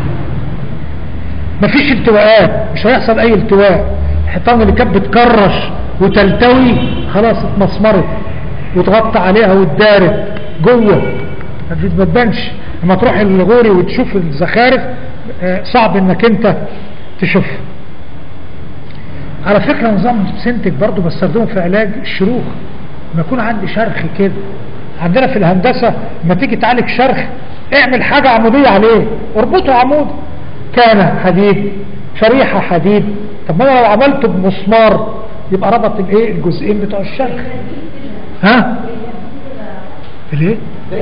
مفيش التواءات مش هيحصل اي التواء الحيطان اللي كانت بتكرش وتلتوي خلاص اتمسمرت وتغطى عليها واتدارت جوه ما تبانش لما تروح الغوري وتشوف الزخارف آه، صعب انك انت تشوفها على فكرة نظام سنتك برضو بستخدمه في علاج الشروخ لما يكون عندي شرخ كده عندنا في الهندسة لما تيجي تعالج شرخ اعمل حاجة عمودية عليه اربطه عمود كان حديد شريحة حديد طب ما انا لو عملته بمسمار يبقى ربط الايه الجزئين بتوع الشرخ ها الايه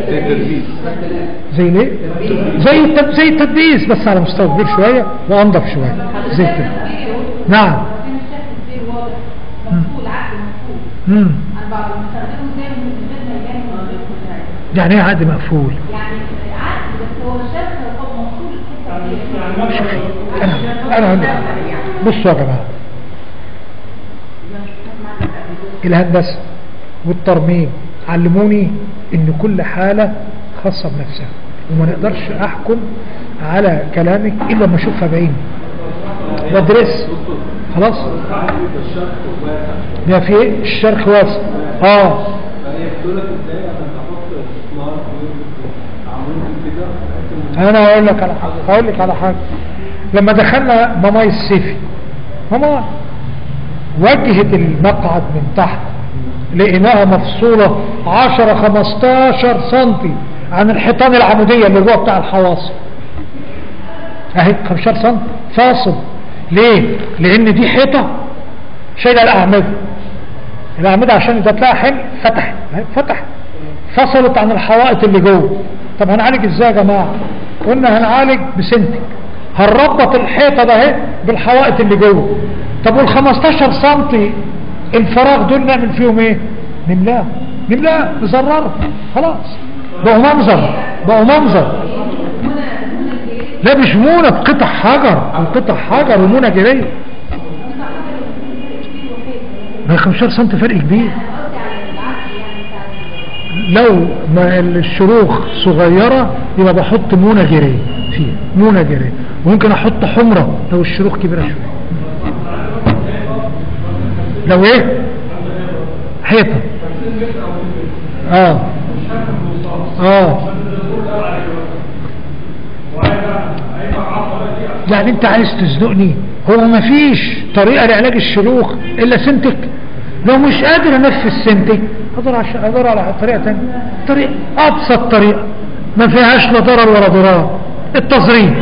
زي ليه زي التد... زي التدبيس بس على مستوى كبير شوية وانضف شوية زي كده نعم مم. يعني ايه عقد مقفول انا انا أقول لك. بصوا يا جماعه الهندسه والترميم علموني ان كل حاله خاصه بنفسها وما نقدرش احكم على كلامك الا لما اشوفها بعيني وادرس خلاص ده في ايه الشرخ واسع اه فهي بتقولك ازاي انا بحط مسمار عمود كده بحيث ان انا هقول لك على حاجه هقول لك على حاجه لما دخلنا ماماي السيفي ماما وجهت المقعد من تحت لقيناها مفصولة 10 15 سنتي عن الحيطان العمودية اللي جوه بتاع الحواصل اهي 15 سنتي فاصل ليه لان دي حيطة شايلة الاعمدة الاعمدة عشان يبقى لها حمل فتحت اهي فتحت فصلت عن الحوائط اللي جوه طب هنعالج ازاي يا جماعة قلنا هنعالج بسنتك هنربط الحيطة ده اهي بالحوائط اللي جوه طب وال 15 سنتي الفراغ دول نعمل فيهم ايه نملاه نملاه نزرره خلاص بقوا منظر بقوا منظر لا مش مونة بقطع حجر بقطع حجر ومونة جرية ما 15 سم فرق كبير لو ما الشروخ صغيرة يبقى بحط مونة جرية فيها مونة جرية وممكن احط حمرة لو الشروخ كبيرة شوية لو ايه حيطة اه اه يعني انت عايز تزنقني هو ما فيش طريقة لعلاج الشروخ الا سنتك لو مش قادر انفذ سنتك ادور على ادور على طريقة تانية طريقة ابسط طريقة ما فيهاش لا ضرر ولا ضرار التزرير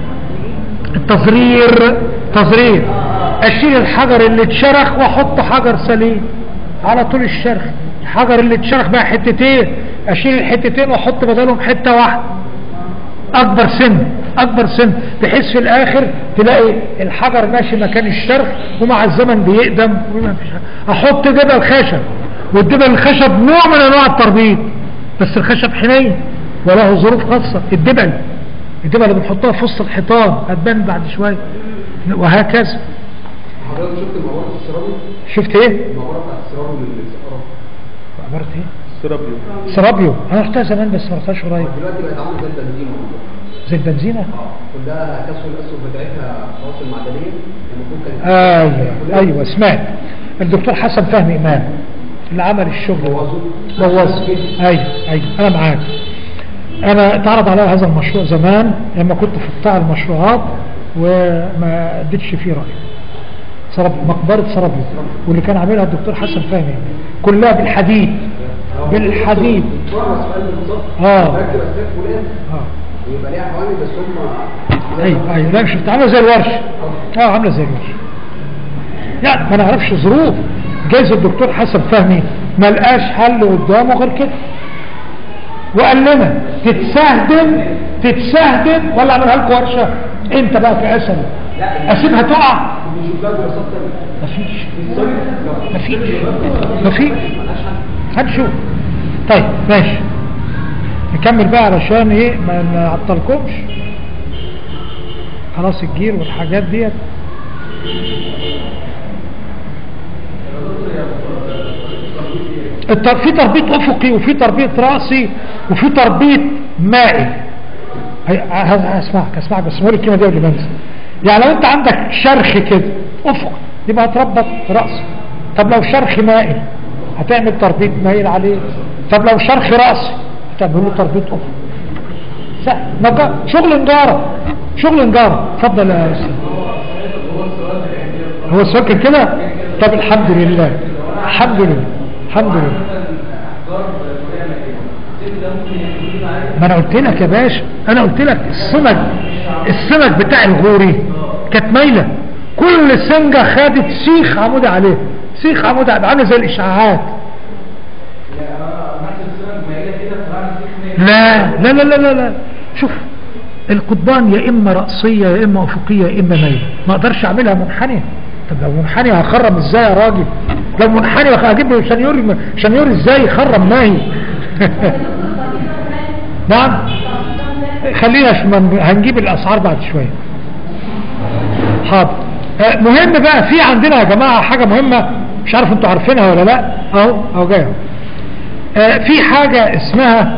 التزرير تزرير اشيل الحجر اللي اتشرخ واحط حجر سليم على طول الشرخ الحجر اللي اتشرخ بقى حتتين اشيل الحتتين واحط بدلهم حته واحده اكبر سن اكبر سن بحيث في الاخر تلاقي الحجر ماشي مكان الشرخ ومع الزمن بيقدم وما فيش حاجة. احط جبل خشب والجبل الخشب نوع من انواع التربيط بس الخشب حنين وله ظروف خاصه الدبل الدبل اللي بنحطها في وسط الحيطان هتبان بعد شويه وهكذا حضرتك شفت الموارد السيراميك شفت ايه الموارد بتاعت السيراميك اللي بتتقرا عبارة ايه سرابيو سرابيو انا رحتها زمان بس ما رحتهاش قريب دلوقتي بقت عامله زي البنزين والله. زي البنزينة كلها كسر الاسهم بتاعتها فواصل معدنيه المفروض كانت ايوه ايوه سمعت الدكتور حسن فهمي امام اللي عمل الشغل ده. بوظ ايوه ايوه انا معاك انا اتعرض عليا هذا المشروع زمان لما كنت في قطاع المشروعات وما اديتش فيه راي سرب مقبره سرابيو واللي كان عاملها الدكتور حسن فهمي كلها بالحديد بالحديد بره سؤال بالظبط آه. ركب اسلاك فلان اه ويبقى ليها حوالي بس هم ايوه ايوه لا شفت عامله زي الورشه اه عامله زي الورشه يعني ما نعرفش ظروف جايز الدكتور حسن فهمي ما لقاش حل قدامه غير كده وقال لنا تتسهدم تتسهدم ولا اعملها لكم ورشه انت بقى كاسد اسيبها تقع بيشوف لها دراسات تانية مفيش مفيش مفيش هنشوف طيب ماشي نكمل بقى علشان ايه ما نعطلكمش خلاص الجير والحاجات ديت التر- في تربيط افقي وفي تربيط راسي وفي تربيط مائي هي- ه- هسمعك هسمعك بس قول الكلمه دي قبل ما انسى يعني لو انت عندك شرخ كده افق يبقى هتربط راسي طب لو شرخ مائي هتعمل تربيط مائل عليه طب لو شرخ راسي هتعمل له تربيط افق سهل نجار شغل نجاره شغل نجاره اتفضل يا استاذ هو السؤال كان كده طب الحمد لله الحمد لله الحمد لله ما انا قلت لك يا باشا انا قلت لك السمك السمك بتاع الغوري كانت مايله كل سنجه خدت سيخ عمودي عليه سيخ عمودي عليه عامله زي الاشعاعات لا لا لا لا لا, لا. شوف القضبان يا اما راسيه يا اما افقيه يا اما مايله ما اقدرش اعملها منحنيه طب لو منحني هخرم ازاي يا راجل لو منحني هجيب له شنيور شنيور ازاي يخرم ماهي نعم خلينا ش- من- هنجيب الاسعار بعد شويه حاضر آه، مهم بقى في عندنا يا جماعه حاجه مهمه مش عارف انتوا عارفينها ولا لا اهو اهو جاي أهو. آه، في حاجه اسمها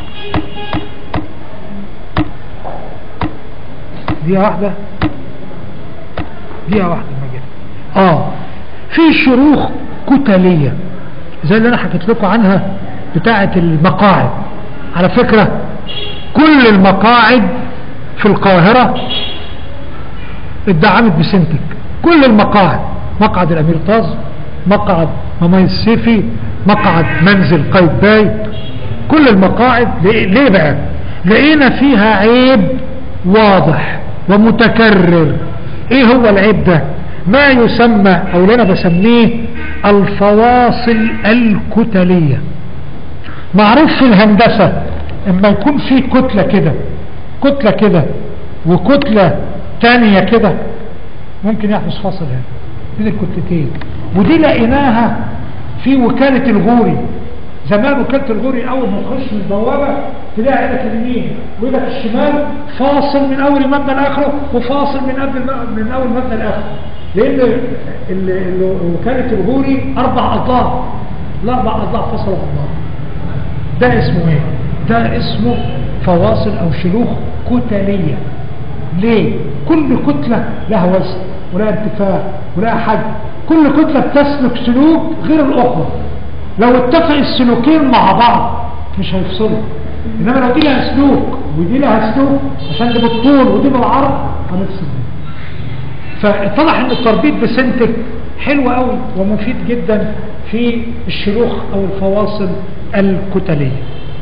دي واحده دقيقة واحدة المجال اه في شروخ كتلية زي اللي انا حكيت لكم عنها بتاعة المقاعد على فكرة كل المقاعد في القاهرة اتدعمت بسنتك كل المقاعد مقعد الامير طاز مقعد مماي السيفي مقعد منزل قايتباي كل المقاعد ليه ليه بقى لقينا فيها عيب واضح ومتكرر ايه هو العيب ده ما يسمى او اللي انا بسميه الفواصل الكتلية معروف في الهندسة اما يكون في كتلة كده كتلة كده وكتلة تانية كده ممكن يحدث فاصل هنا بين الكتلتين ودي لقيناها في وكالة الغوري زمان وكالة الغوري اول ما تخش من البوابة تلاقي ايدك اليمين وايدك الشمال فاصل من اول المبنى لاخره وفاصل من قبل الم- من اول المبنى لاخره لان ال- ال- وكالة الغوري اربع اضلاع الاربع اضلاع فصلوا عن بعض ده اسمه ايه ده اسمه فواصل او شلوخ كتلية ليه كل كتلة لها وزن ولها ارتفاع ولها حجم كل كتلة بتسلك سلوك غير الاخرى لو اتفق السلوكين مع بعض مش هيفصلوا انما لو دي لها سلوك ودي لها سلوك عشان دي بالطول ودي بالعرض هنفصل فاتضح ان التربيط بسنتك حلو قوي ومفيد جدا في الشروخ او الفواصل الكتليه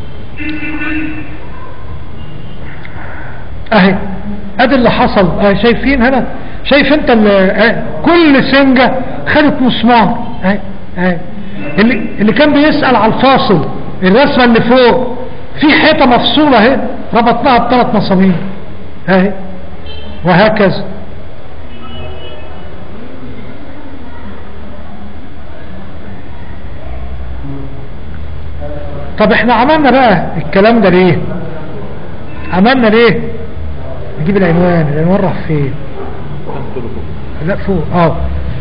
اهي ادي اللي حصل اهي شايفين هنا شايف انت ال- اهي كل سنجة خدت مسمار اهي اهي اللي, اللي كان بيسأل على الفاصل الرسمة اللي فوق في حيطة مفصولة اهي ربطناها بثلاث مسامير اهي وهكذا طب احنا عملنا بقى الكلام ده ليه عملنا ليه نجيب العنوان العنوان راح فين لا فوق اه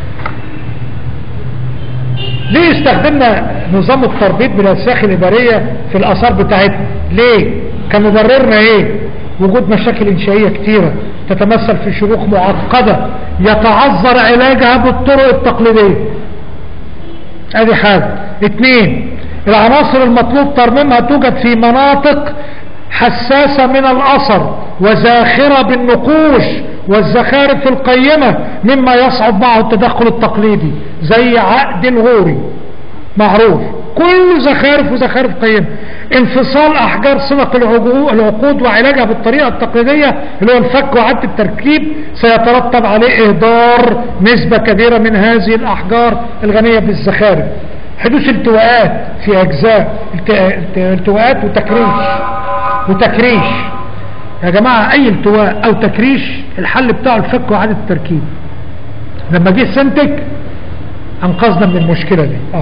ليه استخدمنا نظام التربيط بالاساخ الاداريه في الاثار بتاعتنا ليه كان مبررنا ايه وجود مشاكل انشائيه كتيره تتمثل في شروخ معقده يتعذر علاجها بالطرق التقليديه ادي حاجه اثنين العناصر المطلوب ترميمها توجد في مناطق حساسة من الأثر وزاخرة بالنقوش والزخارف القيمة مما يصعب معه التدخل التقليدي زي عقد الغوري معروف كل زخارف وزخارف قيمة انفصال احجار سبق العقو- العقود وعلاجها بالطريقة التقليدية اللي هو الفك وعد التركيب سيترتب عليه اهدار نسبة كبيرة من هذه الاحجار الغنية بالزخارف حدوث التواءات في اجزاء الت- الت- التواءات وتكريش وتكريش يا جماعة اي التواء او تكريش الحل بتاعه الفك وعد التركيب لما جه سنتك انقذنا من المشكلة دي اه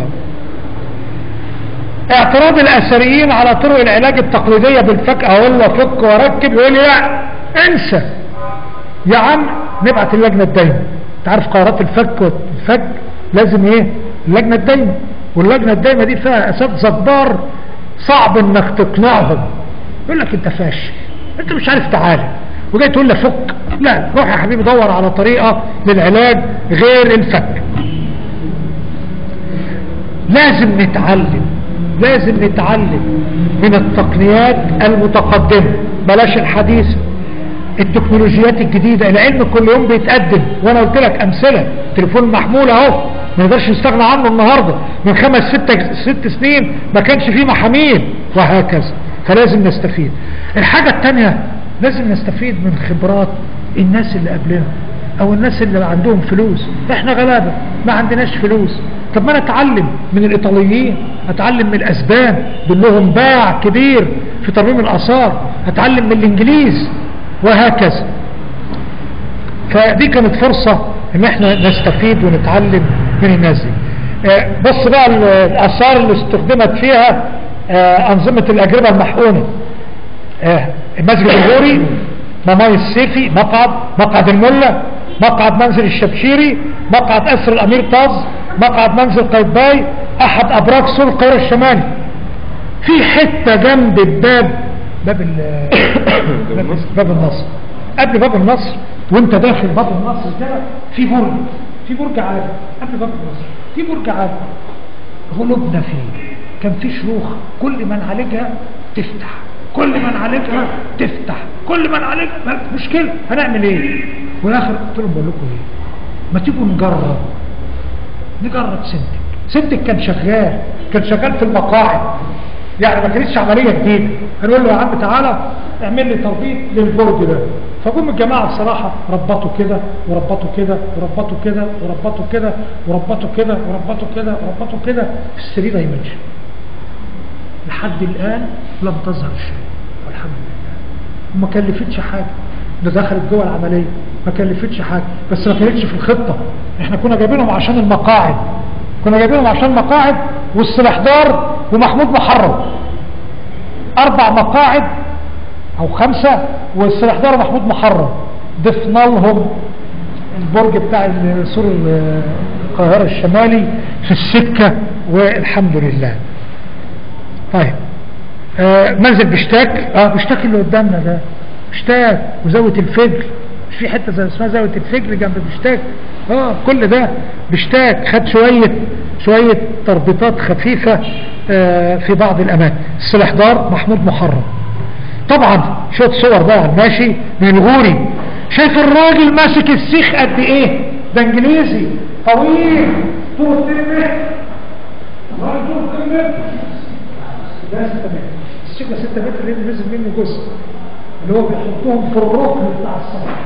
اعتراض الاثريين على طرق العلاج التقليدية بالفك اقول له فك واركب يقول لي لا انسى يا عم نبعت اللجنة الدايمة انت عارف قرارات الفك والفك لازم ايه اللجنة الدايمة واللجنة الدايمة دي فيها اساتذة كبار صعب انك تقنعهم يقول لك انت فاشل انت مش عارف تعالج وجاي تقول لي فك لا روح يا حبيبي دور على طريقة للعلاج غير الفك لازم نتعلم لازم نتعلم من التقنيات المتقدمة بلاش الحديثة التكنولوجيات الجديدة العلم كل يوم بيتقدم وانا قلت لك امثلة تليفون محمول اهو ما نقدرش نستغنى عنه النهاردة من خمس ست, ست سنين ما كانش فيه محاميل وهكذا فلازم نستفيد الحاجة التانية لازم نستفيد من خبرات الناس اللي قبلنا او الناس اللي عندهم فلوس احنا غلابة ما عندناش فلوس طب ما انا اتعلم من الايطاليين اتعلم من الاسبان دول لهم باع كبير في ترميم الاثار اتعلم من الانجليز وهكذا فدي كانت فرصة ان احنا نستفيد ونتعلم من الناس دي آه، بص بقى ال- الاثار اللي استخدمت فيها آه، انظمة الاجربة المحقونة آه، المسجد الغوري مماي السيفي مقعد مقعد الملة مقعد منزل الشبشيري مقعد اسر الامير طاز مقعد منزل قايتباي احد ابراج سور القاهرة الشمالي في حتة جنب الباب باب ال- باب- باب النصر قبل باب النصر وانت داخل باب النصر كده في برج في برج عالي قبل باب النصر في برج عالي غلبنا فيه كان في شروخ كل ما نعالجها تفتح كل ما نعالجها تفتح كل ما نعالجها ما- مشكلة هنعمل ايه والاخر قلت لهم بقول لكم ايه ما تيجوا نجرب نجرب سنتك سنتك كان شغال كان شغال في المقاعد يعني ما كانتش عمليه جديده هنقول له يا عم تعالى اعمل لي تربيط للبرج ده فجم الجماعه بصراحه ربطوا كده وربطوا كده وربطوا كده وربطوا كده وربطوا كده وربطوا كده وربطوا كده في السرير دايمنشن لحد الان لم تظهر شيء والحمد لله وما كلفتش حاجه ده دخلت جوه العمليه ما كلفتش حاجه بس ما كانتش في الخطه احنا كنا جايبينهم عشان المقاعد كنا جايبينهم عشان مقاعد والسلاح دار ومحمود محرم اربع مقاعد او خمسة والسلاح دار ومحمود محرم ضفنا لهم البرج بتاع سور القاهرة الشمالي في السكة والحمد لله طيب آه منزل بشتاك اه بشتاك اللي قدامنا ده بشتاك وزاوية الفجر مش في حتة زي اسمها زاوية الفجر جنب بشتاك اه كل ده بشتاك خد شوية شوية تربيطات خفيفة آه في بعض الاماكن السلاح دار محمود محرم طبعا شوية صور بقى على الماشي من الغوري شايف الراجل ماسك السيخ قد ايه ده انجليزي طويل طول 2 متر الراجل طول 2 متر ده 6 متر السيخ ده 6 متر لان نزل منه جزء اللي هو بيحطوهم في الركن بتاع السطح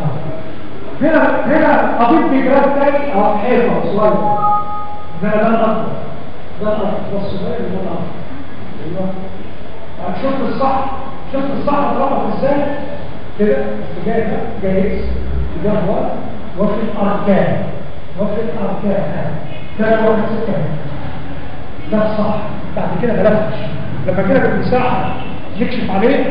هنا هنا اضيف بجراد تاني اه حيطه صغير ده ده الاكبر ده الاكبر ده الصغير وده الاكبر ايوه يعني شفت الصح شفت الصح اتربط ازاي كده اتجاه ده جايز اتجاه ورا وفي الاركان وفي الاركان كده واحد ستة ده الصح بعد كده ما لفتش لما كده بالمساحه يكشف عليه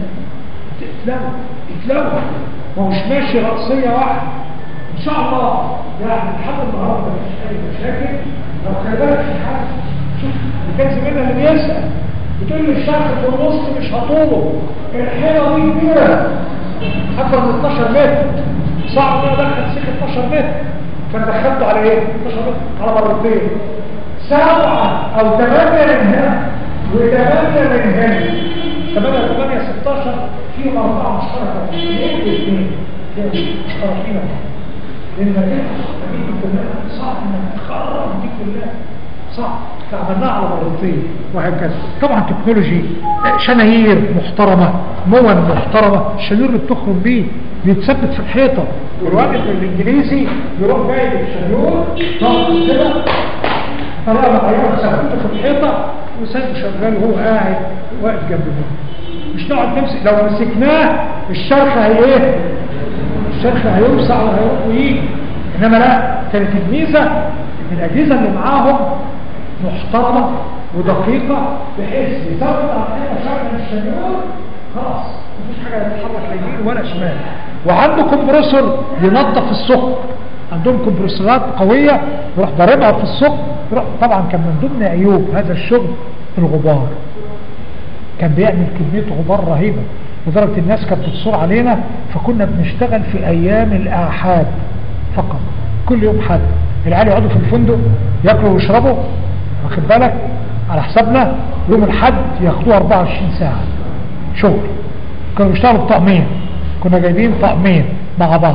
يتلوى يتلوى ما هوش ماشي رأسية واحدة ان شاء الله يعني لحد النهارده مفيش اي مشاكل لو خلي بالك في حاجه شوف اللي كان زميلنا اللي بيسال بتقول لي الشرخ في النص مش هطوله الحيطه دي كبيره اكبر من 12 متر صعب ان انا ادخل سيخ 12 متر فانا دخلته على ايه 12 متر على مرتين سبعة أو ثمانية من هنا وثمانية من هنا ثمانية ثمانية 16 فيهم أربعة مشتركة اثنين واثنين مشتركين لأن دي كلها صعب إنك تخرج دي كلها صعب فعملناها على مرتين وهكذا طبعا تكنولوجي شناير محترمة مون محترمة الشنير اللي بتخرج بيه بيتثبت في الحيطة والواحد الانجليزي يروح جايب الشنيور ضغط كده طلع العيار ثبته في الحيطة وسايبه شغال وهو قاعد واقف جنب منه مش نقعد نمسك لو مسكناه الشرخ هي ايه الشرخ هيوسع وهيروح ويجي انما لا كانت الميزه ان الاجهزه اللي معاهم محترمه ودقيقه بحيث يثبت على الحيطه شكل الشنيور خلاص مفيش حاجه تتحرك لا يمين ولا شمال وعنده كومبريسور ينظف الثقب عندهم كومبريسورات قويه يروح ضاربها في الثقب يروح طبعا كان من ضمن عيوب هذا الشغل الغبار كان بيعمل كمية غبار رهيبة لدرجة الناس كانت بتصور علينا فكنا بنشتغل في أيام الآحاد فقط كل يوم حد العيال يقعدوا في الفندق ياكلوا ويشربوا واخد بالك على حسابنا يوم الحد ياخدوه 24 ساعة شغل كانوا بيشتغلوا بطقمين كنا جايبين طقمين مع بعض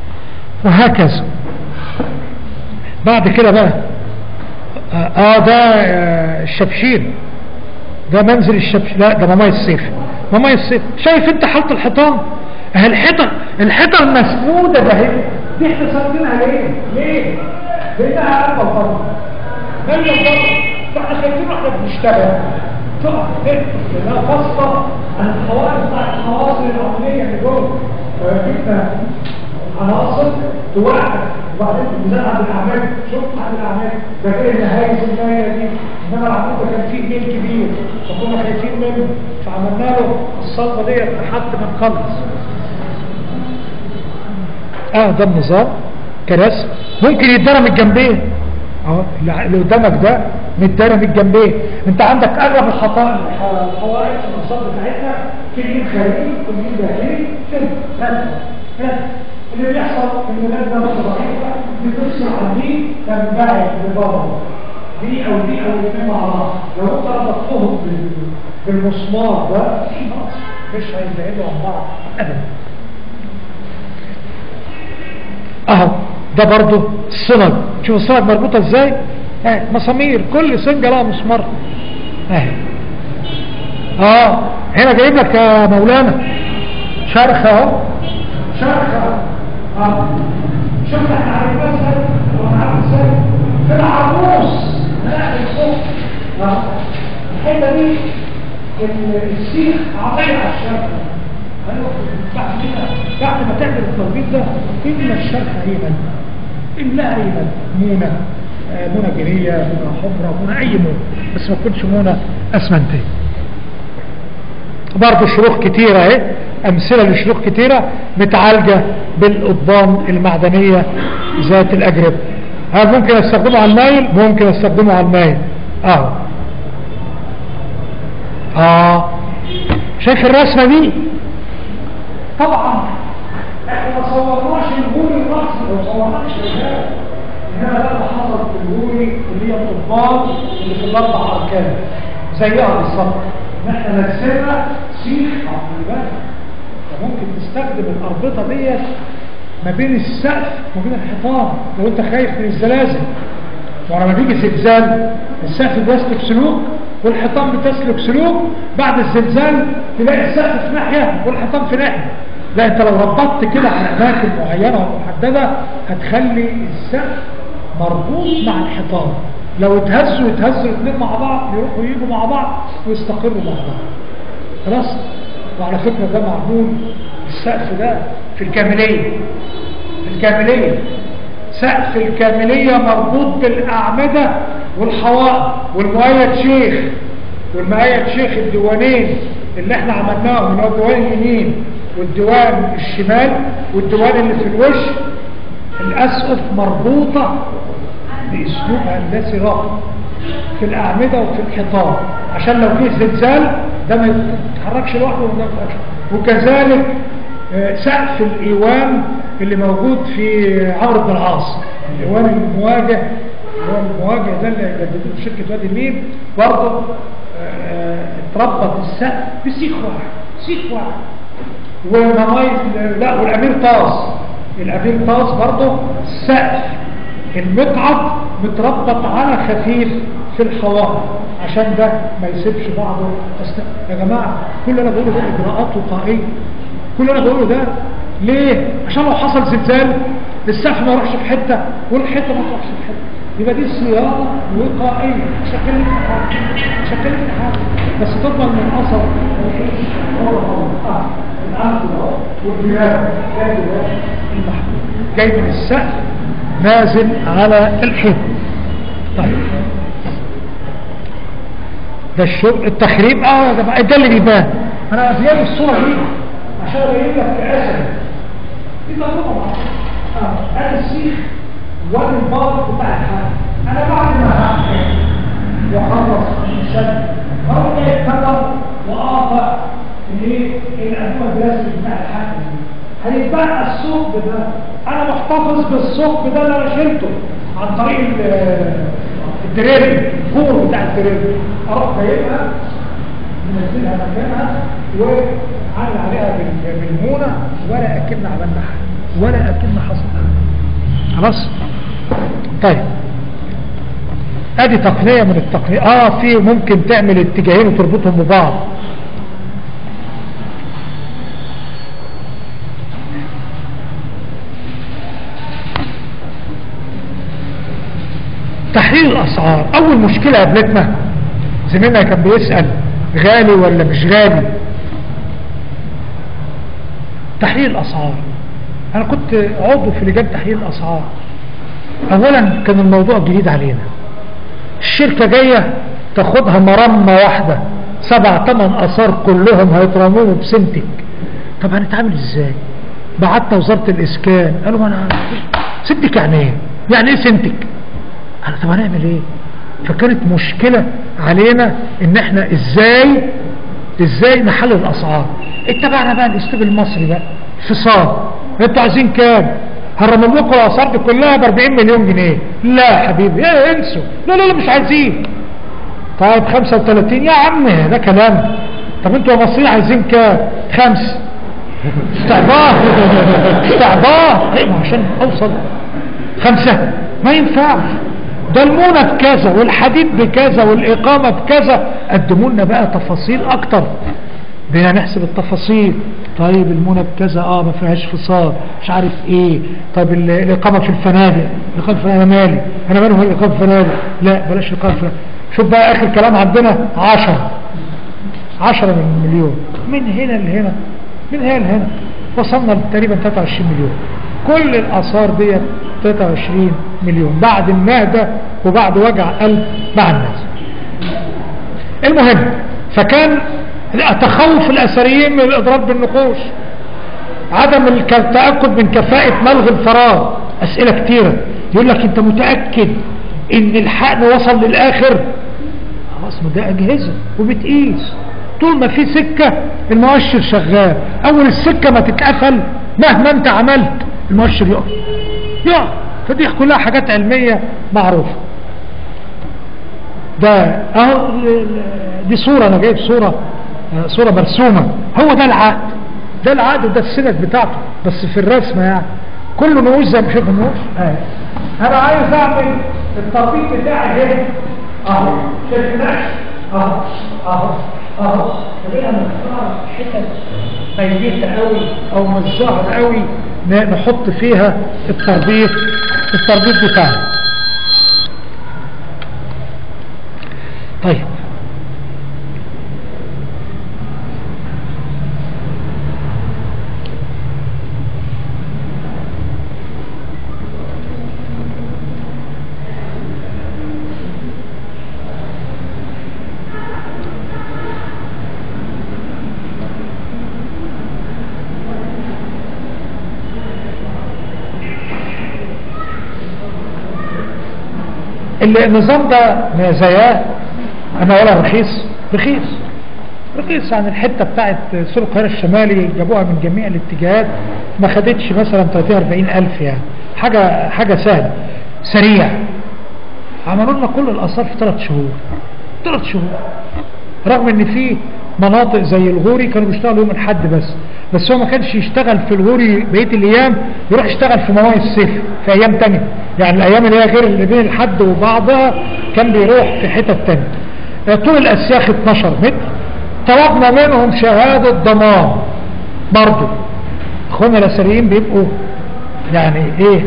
وهكذا بعد كده بقى اه آه ده آه الشبشين ده منزل الشبش لا ده مماي الصيف مماي الصيف شايف انت حالة الحيطان اهي الحيطة الحيطة المسنودة ده هي دي احنا ساندينها ليه ليه لانها قلبة الضرب قلبة الضرب فاحنا خايفين واحنا بنشتغل تقع تقفل لانها فاصلة عن الحوائط بتاعت الحواصل العقلية اللي جوه فجبنا عناصر توقف وبعدين الميزان عند الاعمال شوف عند الاعمال ده غير نهايه المايه دي انما العمود ده كان فيه ميل كبير فكنا خايفين منه فعملنا له الصلبه ديت لحد ما نخلص اه ده النظام كراسي ممكن يتدرى من الجنبين اه اللي قدامك ده متدرى من الجنبين انت عندك اغلب الحقائق الحوائط في النظام بتاعتنا في مين خارجي في مين داخلي كده هذا اللي بيحصل ان اللجنه ضعيفه بتفصل عن دي تنبعث لبره دي او دي او الاثنين مع بعض لو انت ربطتهم بالمسمار ده خلاص مش هيبعدوا عن بعض ابدا اهو ده برضو السنج شوف السنج مربوطه ازاي اه مسامير كل سنجه لها مسمار اهي اه هنا جايب لك يا مولانا شرخ اهو شرخ اه شوف احنا عارفين ازاي وعارف ازاي في العروس لا الصوت اه الحته دي السيخ عطيه على الشرخ بعد كده بعد ما تعمل التربيط ده إلا الشرخ أيمن إلا أيمن مونة آه مونة جرية مونة حمرة مونة أي مونة بس ما تكونش مونة أسمنتية برضه شروخ كتيرة اهي أمثلة لشروخ كتيرة متعالجة بالقضبان المعدنية ذات الأجرب هل ممكن استخدمه على المايل ممكن استخدمه على المايل اهو اه شايف الرسمة دي طبعا احنا ما صورناش الهول الرأسي ما صورناش الهول انما ده اللي حصل في الهول اللي هي الطبال اللي في الاربع اركان زيها بالظبط ان احنا نرسمها سيخ عقل بالك ممكن تستخدم الاربطه ديت ما بين السقف وما بين الحيطان لو انت خايف من الزلازل ولما بيجي زلزال السقف بيسلك سلوك والحيطان بتسلك سلوك بعد الزلزال تلاقي السقف في ناحيه والحيطان في ناحيه لا انت لو ربطت كده على اماكن معينه ومحدده هتخلي السقف مربوط مع الحيطان لو اتهزوا يتهزوا الاثنين مع بعض يروحوا يجوا مع بعض ويستقروا مع بعض خلاص وعلى فكره ده معمول السقف ده في الكامليه في الكامليه سقف الكامليه مربوط بالاعمده والحوائط والمؤيد شيخ والمؤيد شيخ الديوانين اللي احنا عملناهم اللي هو الديوان اليمين والديوان الشمال والديوان اللي في الوش الاسقف مربوطه باسلوب هندسي راقي في الاعمده وفي الحيطان عشان لو جه زلزال ده ما يتحركش لوحده وما يتحركش وكذلك سقف الايوان اللي موجود في عمرو بن العاص الايوان المواجه هو المواجه ده اللي جددوه في شركه وادي النيل برضه آه، اتربط السقف بسيخ واحد سيخ واحد وممايز لا والامير طاس الامير طاس برضه سقف المقعد متربط على خفيف في الحوائط عشان ده ما يسيبش بعضه أست... يا جماعه كل اللي انا بقوله ده اجراءات وقائيه كل اللي انا بقوله ده ليه عشان لو حصل زلزال السقف ما يروحش في حته والحيطه ما تروحش في حته يبقى دي صيانه وقائيه مش هتكلم في حاجه مش هتكلم في حاجه بس تضمن من اثر آه، الأرض أهو، والبلاد جاي ده المحمول. جاي من السقف نازل على الحيط طيب ده الشغل التخريب اه ده بقى ده اللي بيبان انا زياد الصوره دي عشان ابين لك كاسد دي تجربه معايا اه ادي السيخ وادي البار بتاع الحاجه انا بعد ما هعمل واخلص السد اروح جاي الكفر واقطع الايه الانواع الجلاسي بتاع الحاجه دي هيتبقى الثقب ده انا محتفظ بالثقب ده اللي انا شلته عن طريق ال- الدريل الكور بتاع الدريل اروح جايبها منزلها مكانها وعامل عليها بال- بالمونه ولا اكن عملنا حاجه ولا اكن حصل حاجه خلاص طيب ادي تقنيه من التقنيه اه في ممكن تعمل اتجاهين وتربطهم ببعض تحليل الاسعار اول مشكله قابلتنا زميلنا كان بيسال غالي ولا مش غالي تحليل الاسعار انا كنت عضو في لجان تحليل الاسعار اولا كان الموضوع جديد علينا الشركه جايه تاخدها مرمى واحده سبع ثمان اثار كلهم هيترموهم بسنتك طب هنتعامل ازاي بعتنا وزاره الاسكان قالوا ما انا سنتك يعني ايه يعني ايه سنتك انا طب هنعمل ايه فكانت مشكلة علينا ان احنا ازاي ازاي نحلل الاسعار اتبعنا بقى الاسلوب المصري بقى فصال انتوا عايزين كام هرمم لكم الاسعار دي كلها ب 40 مليون جنيه لا يا حبيبي ايه انسوا لا لا لا مش عايزين طيب 35 يا عم ده كلام طب انتوا يا مصريين عايزين كام خمسة استعباط استعباط ايه ما عشان اوصل خمسة ما ينفعش ده المونة بكذا والحديد بكذا والإقامة بكذا قدموا لنا بقى تفاصيل أكتر بدنا نحسب التفاصيل طيب المونة بكذا اه ما فيهاش فصال مش عارف ايه طيب ال- الإقامة في الفنادق الإقامة في أنا مالي أنا مالي هو الإقامة في الفنادق لا بلاش الإقامة في الفنادق شوف بقى آخر كلام عندنا عشرة عشرة من مليون من هنا لهنا من هنا لهنا وصلنا تقريبا 23 مليون كل الآثار دي 23 مليون بعد النهدة وبعد وجع قلب مع الناس المهم فكان تخوف الأثريين من الإضراب بالنقوش عدم الك- التأكد من كفاءة ملغي الفراغ أسئلة كتيرة يقول لك أنت متأكد إن الحقن وصل للآخر خلاص ما ده أجهزة وبتقيس طول ما في سكة المؤشر شغال أول السكة ما تتقفل مهما أنت عملت المؤشر يقف يقف فدي كلها حاجات علمية معروفة ده اهو دي صورة انا جايب صورة آه، صورة مرسومة هو ده العقد ده العقد وده السند بتاعته بس في الرسمة يعني كله نقوش زي ما شوف النقوش آه. انا عايز اعمل التربيط بتاعي هنا اهو شايف النقش اهو اهو اهو طب انا مختار حتت ميتة قوي او مش ظاهرة قوي ن- نحط فيها التربيط التربيط بتاعنا طيب ال- النظام ده مزاياه انا ولا رخيص رخيص رخيص عن الحته بتاعت سور القاهره الشمالي جابوها من جميع الاتجاهات ما خدتش مثلا 30 40 الف يعني حاجه حاجه سهله سريع عملوا لنا كل الاثار في ثلاث شهور ثلاث شهور رغم ان في مناطق زي الغوري كانوا بيشتغلوا يوم الاحد بس بس هو ما كانش يشتغل في الغوري بقيه الايام يروح يشتغل في مواقع الصيف في ايام تانية يعني الايام اللي هي غير اللي بين الحد وبعضها كان بيروح في حتت تانية آه، طول الاسياخ 12 متر طلبنا منهم شهاده ضمان برضه اخوانا الاسريين بيبقوا يعني ايه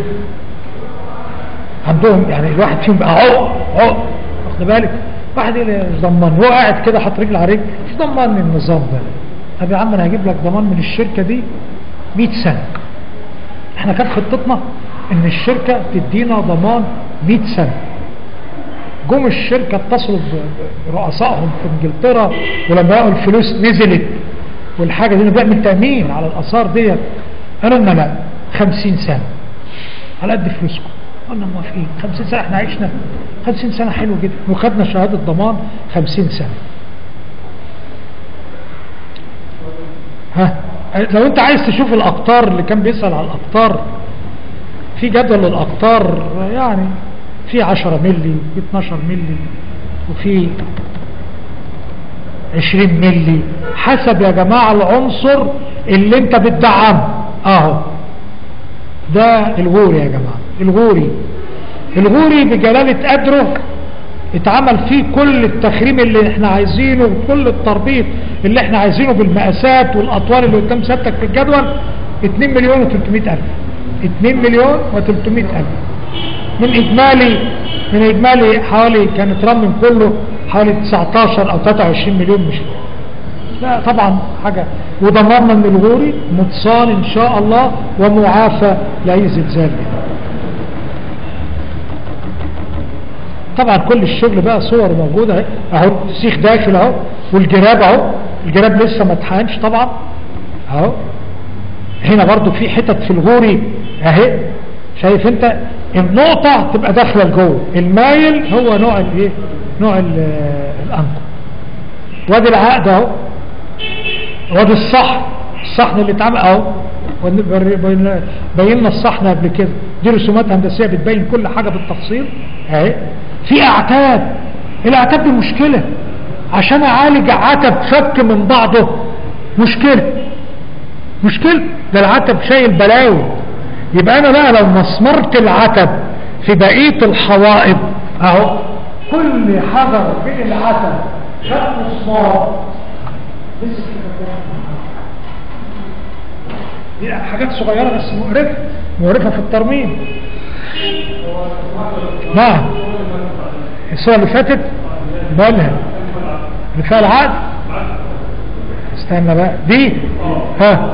عندهم يعني الواحد فيهم بقى عق عق واخد بالك واحد يقول لي ضمان هو قاعد كده حاطط رجل على رجل مش ضمان من النظام ده طب يا عم انا هجيب لك ضمان من الشركه دي 100 سنه احنا كانت خطتنا ان الشركه تدينا ضمان 100 سنه جم الشركه اتصلوا ب- برؤسائهم في انجلترا ولما لقوا الفلوس نزلت والحاجه دي بيعمل تامين على الاثار ديت قالوا لنا لا 50 سنه على قد فلوسكم قلنا موافقين 50 سنه احنا عشنا 50 سنه حلو جدا وخدنا شهاده ضمان 50 سنه ها لو انت عايز تشوف الاقطار اللي كان بيسال على الاقطار في جدول الاقطار يعني في 10 ملي في 12 ملي وفي 20 ملي حسب يا جماعه العنصر اللي انت بتدعمه اهو ده الغوري يا جماعة الغوري الغوري بجلالة قدره اتعمل فيه كل التخريم اللي احنا عايزينه وكل التربيط اللي احنا عايزينه بالمقاسات والاطوال اللي قدام سيادتك في الجدول 2 مليون و300 الف 2 مليون و300 الف من اجمالي من اجمالي حوالي كان اترمم كله حوالي 19 او 23 مليون مش لا طبعا حاجة وضمرنا من الغوري متصان ان شاء الله ومعافى لاي زلزال طبعا كل الشغل بقى صور موجودة اهي. اهو سيخ داخل اهو والجراب اهو الجراب لسه ما اتحقنش طبعا اهو هنا برضو في حتت في الغوري اهي شايف انت النقطة تبقى داخلة لجوه المايل هو نوع الايه نوع ال- الانقر وادي العقد اهو وادي الصحن الصحن اللي اتعمل اهو ون- بر- بين- بينا الصحن قبل كده دي رسومات هندسيه بتبين كل حاجه بالتفصيل اهي في اعتاب الاعتاب دي مشكله عشان اعالج عتب فك من بعضه مشكله مشكله ده العتب شايل بلاوي يبقى انا بقى لو مسمرت العتب في بقيه الحوائط اهو كل حجر بين العتب خد مسمار لسه كده دي حاجات صغيرة بس مقرفة مقرفة في الترميم نعم السنة اللي فاتت مالها اللي فيها العقد استنى بقى دي ها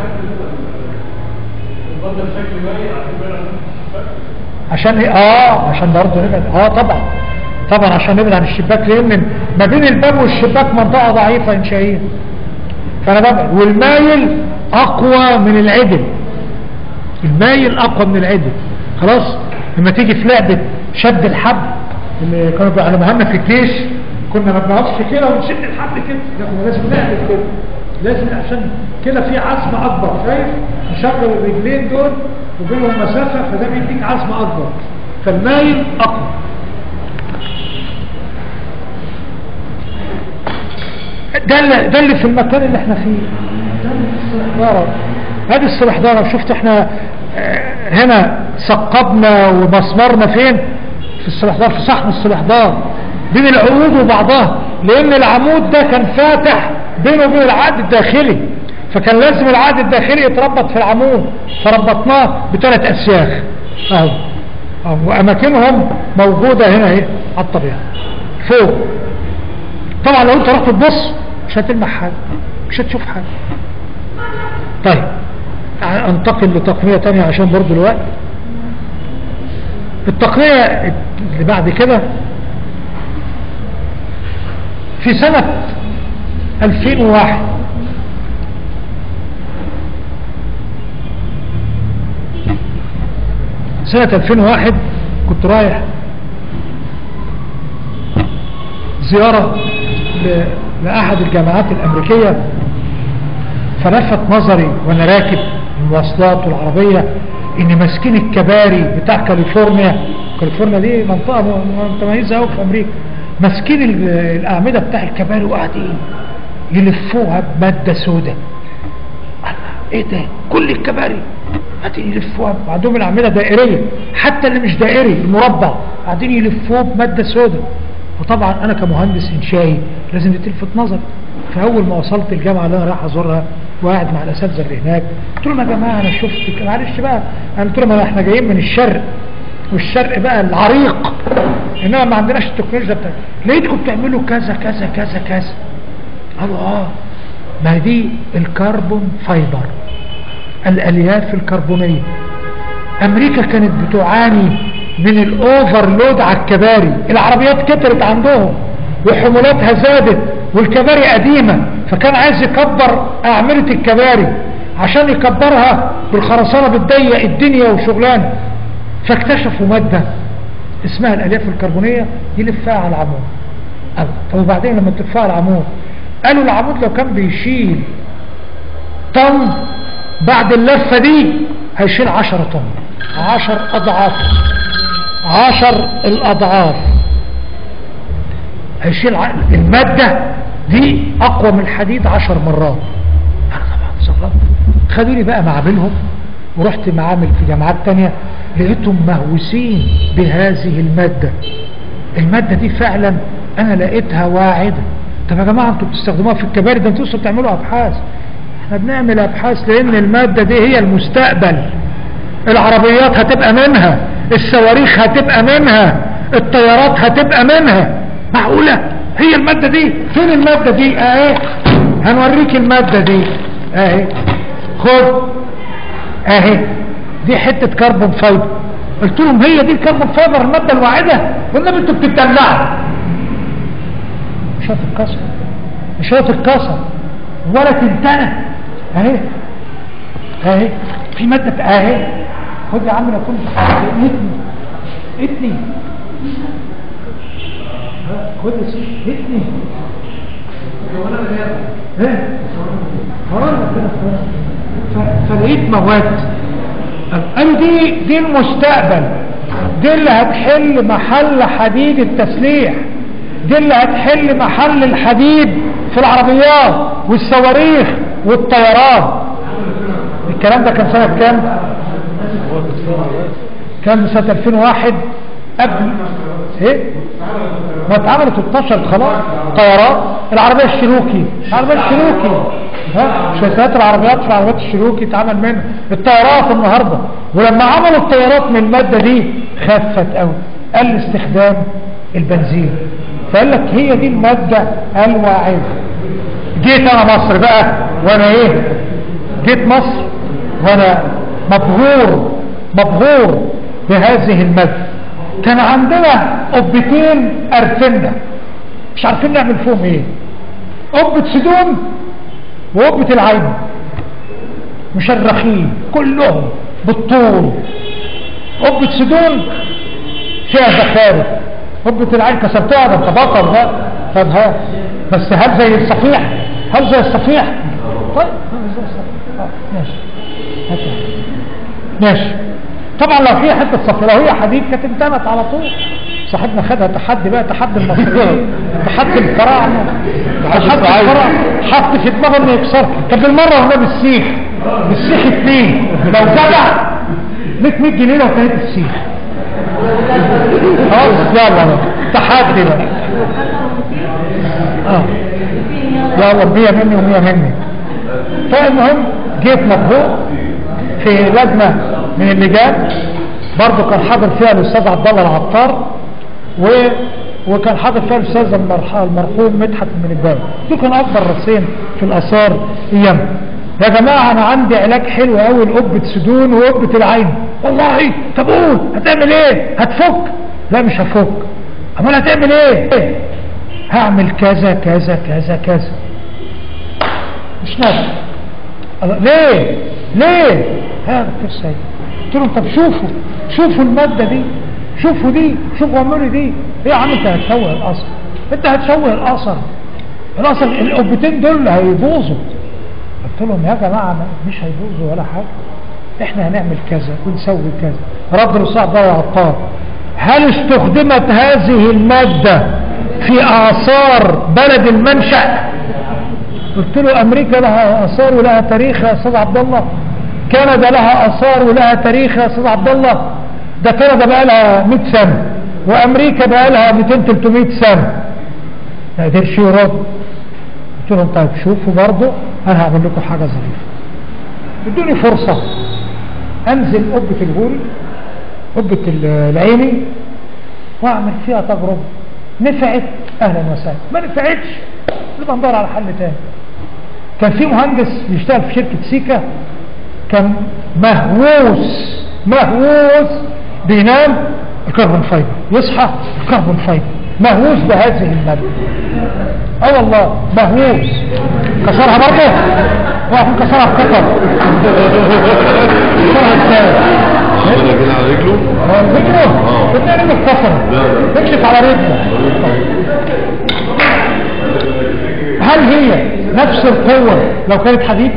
عشان ايه اه عشان برضه نبعد اه طبعا طبعا عشان نبعد عن الشباك لان ما بين الباب والشباك منطقه ضعيفه انشائيه فانا ببعد والمايل اقوى من العدل المايل اقوى من العدل خلاص لما تيجي في لعبه شد الحبل اللي كانوا بيعلموها لنا في الجيش كنا ما بنقفش كده ونشد الحبل كده لا كنا لازم نعمل كده لازم عشان كده في عزم اكبر شايف نشغل الرجلين دول وبينهم مسافه فده بيديك عزم اكبر فالمايل اقوى ده اللي, ده اللي في المكان اللي احنا فيه ده اللي في السلحدارة هذه السلحدارة شفت احنا اه، هنا ثقبنا ومسمرنا فين في السلحدار في صحن السلحدار بين العمود وبعضها لان العمود ده كان فاتح بينه وبين العقد الداخلي فكان لازم العقد الداخلي يتربط في العمود فربطناه بثلاث اسياخ اهو اهو واماكنهم موجودة هنا اهي على الطبيعة فوق طبعا لو انت رحت تبص مش هتلمح حاجة مش هتشوف حاجة طيب انتقل لتقنية تانية عشان برضو الوقت التقنية اللي بعد كده في سنة 2001 سنة 2001 كنت رايح زيارة ل- لأحد الجامعات الأمريكية فلفت نظري وأنا راكب المواصلات والعربية إن ماسكين الكباري بتاع كاليفورنيا كاليفورنيا دي منطقة م- متميزة قوي في أمريكا ماسكين ال- الأعمدة بتاع الكباري وقاعدين يلفوها بمادة سوداء ايه ده كل الكباري قاعدين يلفوها عندهم الأعمدة دائرية حتى اللي مش دائري المربع قاعدين يلفوه بمادة سوداء وطبعا انا كمهندس انشائي لازم تلفت نظر فاول ما وصلت الجامعه اللي انا رايح ازورها وقاعد مع الاساتذه اللي هناك قلت لهم يا جماعه انا شفت ك- معلش بقى انا قلت لهم احنا جايين من الشرق والشرق بقى العريق انما ما عندناش التكنولوجيا بتاعت لقيتكم بتعملوا كذا كذا كذا كذا قالوا اه ما دي الكربون فايبر الالياف الكربونيه امريكا كانت بتعاني من الاوفرلود على الكباري العربيات كترت عندهم وحمولاتها زادت والكباري قديمة فكان عايز يكبر اعملة الكباري عشان يكبرها بالخرسانة بتضيق الدنيا وشغلانة فاكتشفوا مادة اسمها الالياف الكربونية يلفها على العمود قال، طب وبعدين لما تلفها على العمود قالوا العمود لو كان بيشيل طن بعد اللفة دي هيشيل عشرة طن عشر أضعاف عشر الأضعاف هيشيل ع- المادة دي أقوى من الحديد عشر مرات أنا طبعا استغربت خدوني بقى معاملهم ورحت معامل في جامعات تانية لقيتهم مهووسين بهذه المادة المادة دي فعلا أنا لقيتها واعدة طب يا جماعة انتوا بتستخدموها في الكباري ده انتوا لسه بتعملوا أبحاث احنا بنعمل أبحاث لأن المادة دي هي المستقبل العربيات هتبقى منها الصواريخ هتبقى منها الطيارات هتبقى منها معقولة هي المادة دي فين المادة دي اهي هنوريك المادة دي اهي خد اهي دي حتة كربون فايبر قلت لهم هي دي الكربون فايبر المادة الواعدة والنبي انتوا بتتدلعوا مش هتتكسر مش هتتكسر ولا تنتنى اهي اهي في مادة اهي خد يا عم لو كنت اتني اتني خد يا سيدي اتني ايه هقول لك كده ف- فلقيت مواد قالوا دي دي المستقبل دي اللي هتحل محل حديد التسليح دي اللي هتحل محل الحديد في العربيات والصواريخ والطيران الكلام ده كان سنة كام كان سنة 2001 قبل ايه ما اتعملت 12 خلاص طيارات العربية الشروكي العربية الشروكي ها شركات العربيات في العربيات الشروكي اتعمل منها الطيارات النهاردة ولما عملوا الطيارات من المادة دي خفت قوي قل استخدام البنزين فقال لك هي دي المادة الواعدة جيت انا مصر بقى وانا ايه جيت مصر وانا مبهور مبهور بهذه المادة كان عندنا قبتين ارتنا مش عارفين نعمل فيهم ايه قبة سدون وقبة العين مشرخين كلهم بالطول قبة سدون فيها زخارف قبة العين كسرتها ده انت بطل ده طب ها بس هل زي الصفيح هل زي الصفيح طيب هل زي الصفيح آه، ماشي هاتها. ماشي طبعا لو في حته صفيح لو هي حديد كانت انتهت على طول صاحبنا خدها تحدي بقى تحدي المصريين تحدي الفراعنه تحدي الفراعنه حط في دماغه انه يكسر طب بالمره هو بالسيخ بالسيخ اتنين لو جدع 100 100 جنيه لو كانت السيخ خلاص يلا بقى تحدي بقى اه يلا 100 مني و100 مني فالمهم جيت مبهور في لجنه من اللجان برضه كان حاضر فيها الاستاذ عبد الله العطار و وكان حاضر فيها الاستاذ المرح- المرحوم مدحت من الجامعه دول كانوا اكبر راسين في الاثار ايام يا جماعه انا عندي علاج حلو قوي لقبه سدون وقبه العين والله طب قول هتعمل ايه هتفك لا مش هفك امال هتعمل ايه هعمل كذا كذا كذا كذا مش نافع الله، ليه ليه هذا دكتور سيد قلت لهم طب شوفوا شوفوا المادة دي شوفوا دي شوفوا اعملوا دي ايه يا عم انت هتشوه الاثر انت هتشوه الاثر الاثر القبتين دول هيبوظوا قلت لهم يا جماعة ما- مش هيبوظوا ولا حاجة احنا هنعمل كذا ونسوي كذا رد الاستاذ عبد الله العطار هل استخدمت هذه المادة في آثار بلد المنشأ قلت له أمريكا لها آثار ولها تاريخ يا أستاذ عبد الله كندا لها آثار ولها تاريخ يا أستاذ عبد الله ده كندا بقى لها 100 سنة وأمريكا بقى لها 200 300 سنة ما قدرش يرد قلت لهم طيب شوفوا برضه أنا هعمل لكم حاجة ظريفة ادوني فرصة أنزل قبة الغوري قبة العيني واعمل فيها تجربة نفعت اهلا وسهلا ما نفعتش نبقى ندور على حل تاني كان في مهندس بيشتغل في شركة سيكا كان مهووس مهووس بينام الكربون فايبر يصحى الكربون فايبر مهووس بهذه المادة اه والله مهووس كسرها برضه واحد كسرها بكسر كسرها ازاي ربنا كده على رجله رجله رجله رجله اتكسرت تكشف على رجله هل هي نفس القوة لو كانت حديد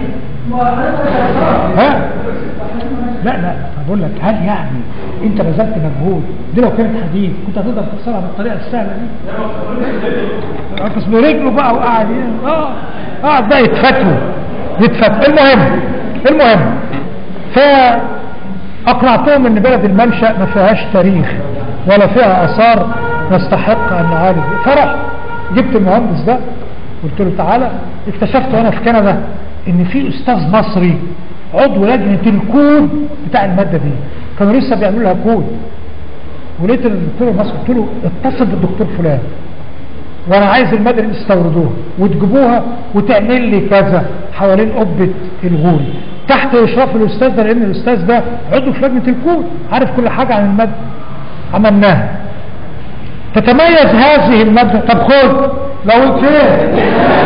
ها لا لا بقول لك هل يعني انت بذلت مجهود دي لو كانت حديد كنت هتقدر تكسرها بالطريقه السهله دي اسمه رجله بقى وقعد ي- اه قعد بقى يتفتوى يتفتوى المهم المهم فاقنعتهم ان بلد المنشا ما فيهاش تاريخ ولا فيها اثار تستحق ان نعالج فرح جبت المهندس ده قلت له تعالى اكتشفت وانا في كندا ان في استاذ مصري عضو لجنه الكود بتاع الماده دي كانوا لسه بيعملوا لها كود ولقيت الدكتور المصري قلت له اتصل بالدكتور فلان وانا عايز الماده اللي تستوردوها وتجيبوها وتعمل لي كذا حوالين قبه الغول تحت اشراف الاستاذ ده لان الاستاذ ده عضو في لجنه الكود عارف كل حاجه عن الماده عملناها تتميز هذه المادة طب خد لو انت ايه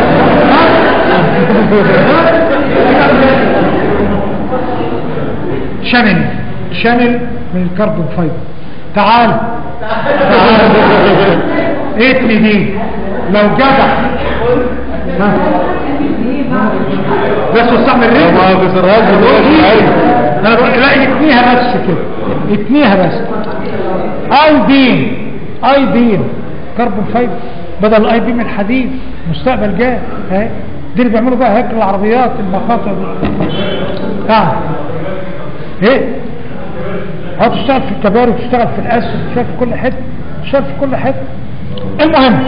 شانل شانل من الكربون فايبر تعال تعال اتني دي لو جدع ها؟ بس استعمل رجل ما كسرهاش انا بقول لا اتنيها بس كده اتنيها بس اي بيم اي بيم كربون فايبر بدل الاي بيم الحديد مستقبل جاي اهي دي اللي بيعملوا بقى هيكل العربيات المخاطر دي تعال ايه اه تشتغل في الكباري وتشتغل في الاسد تشتغل في كل حته تشتغل في كل حته المهم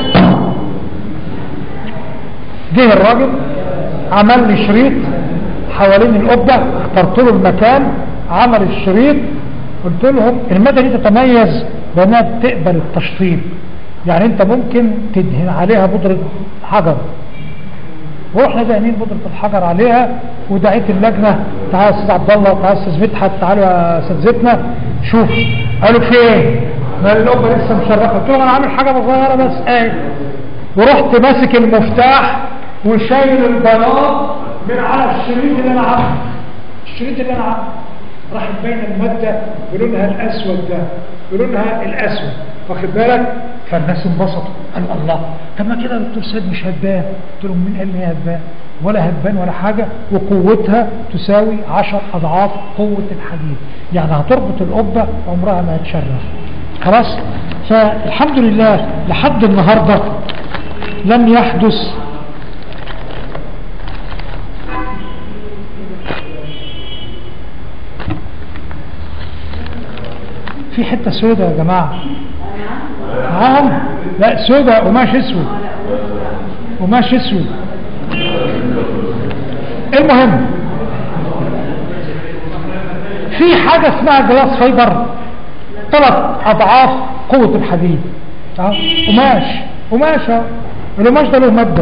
جه الراجل عمل لي شريط حوالين القبه اخترت له المكان عمل الشريط قلت لهم الماده دي تتميز بانها بتقبل التشطيب يعني انت ممكن تدهن عليها بودره حجر ورحنا دهنين بودره الحجر عليها ودعيت اللجنه تعالى يا استاذ عبد الله تعالى يا استاذ مدحت تعالوا يا اساتذتنا شوف قالوا فين؟ ما القبه لسه مشرفه قلت لهم انا عامل حاجه صغيره بس ايه ورحت ماسك المفتاح وشايل البلاط من على الشريط اللي انا عامله الشريط اللي انا عامله راحت باينه الماده بلونها الاسود ده بلونها الاسود واخد بالك فالناس انبسطوا قالوا الله طب ما كده يا دكتور سيد مش هتبان قلت لهم مين قال ان هي هتبان ولا هتبان ولا حاجه وقوتها تساوي 10 اضعاف قوه الحديد يعني هتربط القبه عمرها ما هتشرخ خلاص فالحمد لله لحد النهارده لم يحدث في حته سوداء يا جماعه نعم لا سوداء قماش اسود قماش اسود المهم في حاجه اسمها جلاس فايبر ثلاث اضعاف قوه الحديد اه قماش قماش اهو القماش ده له ماده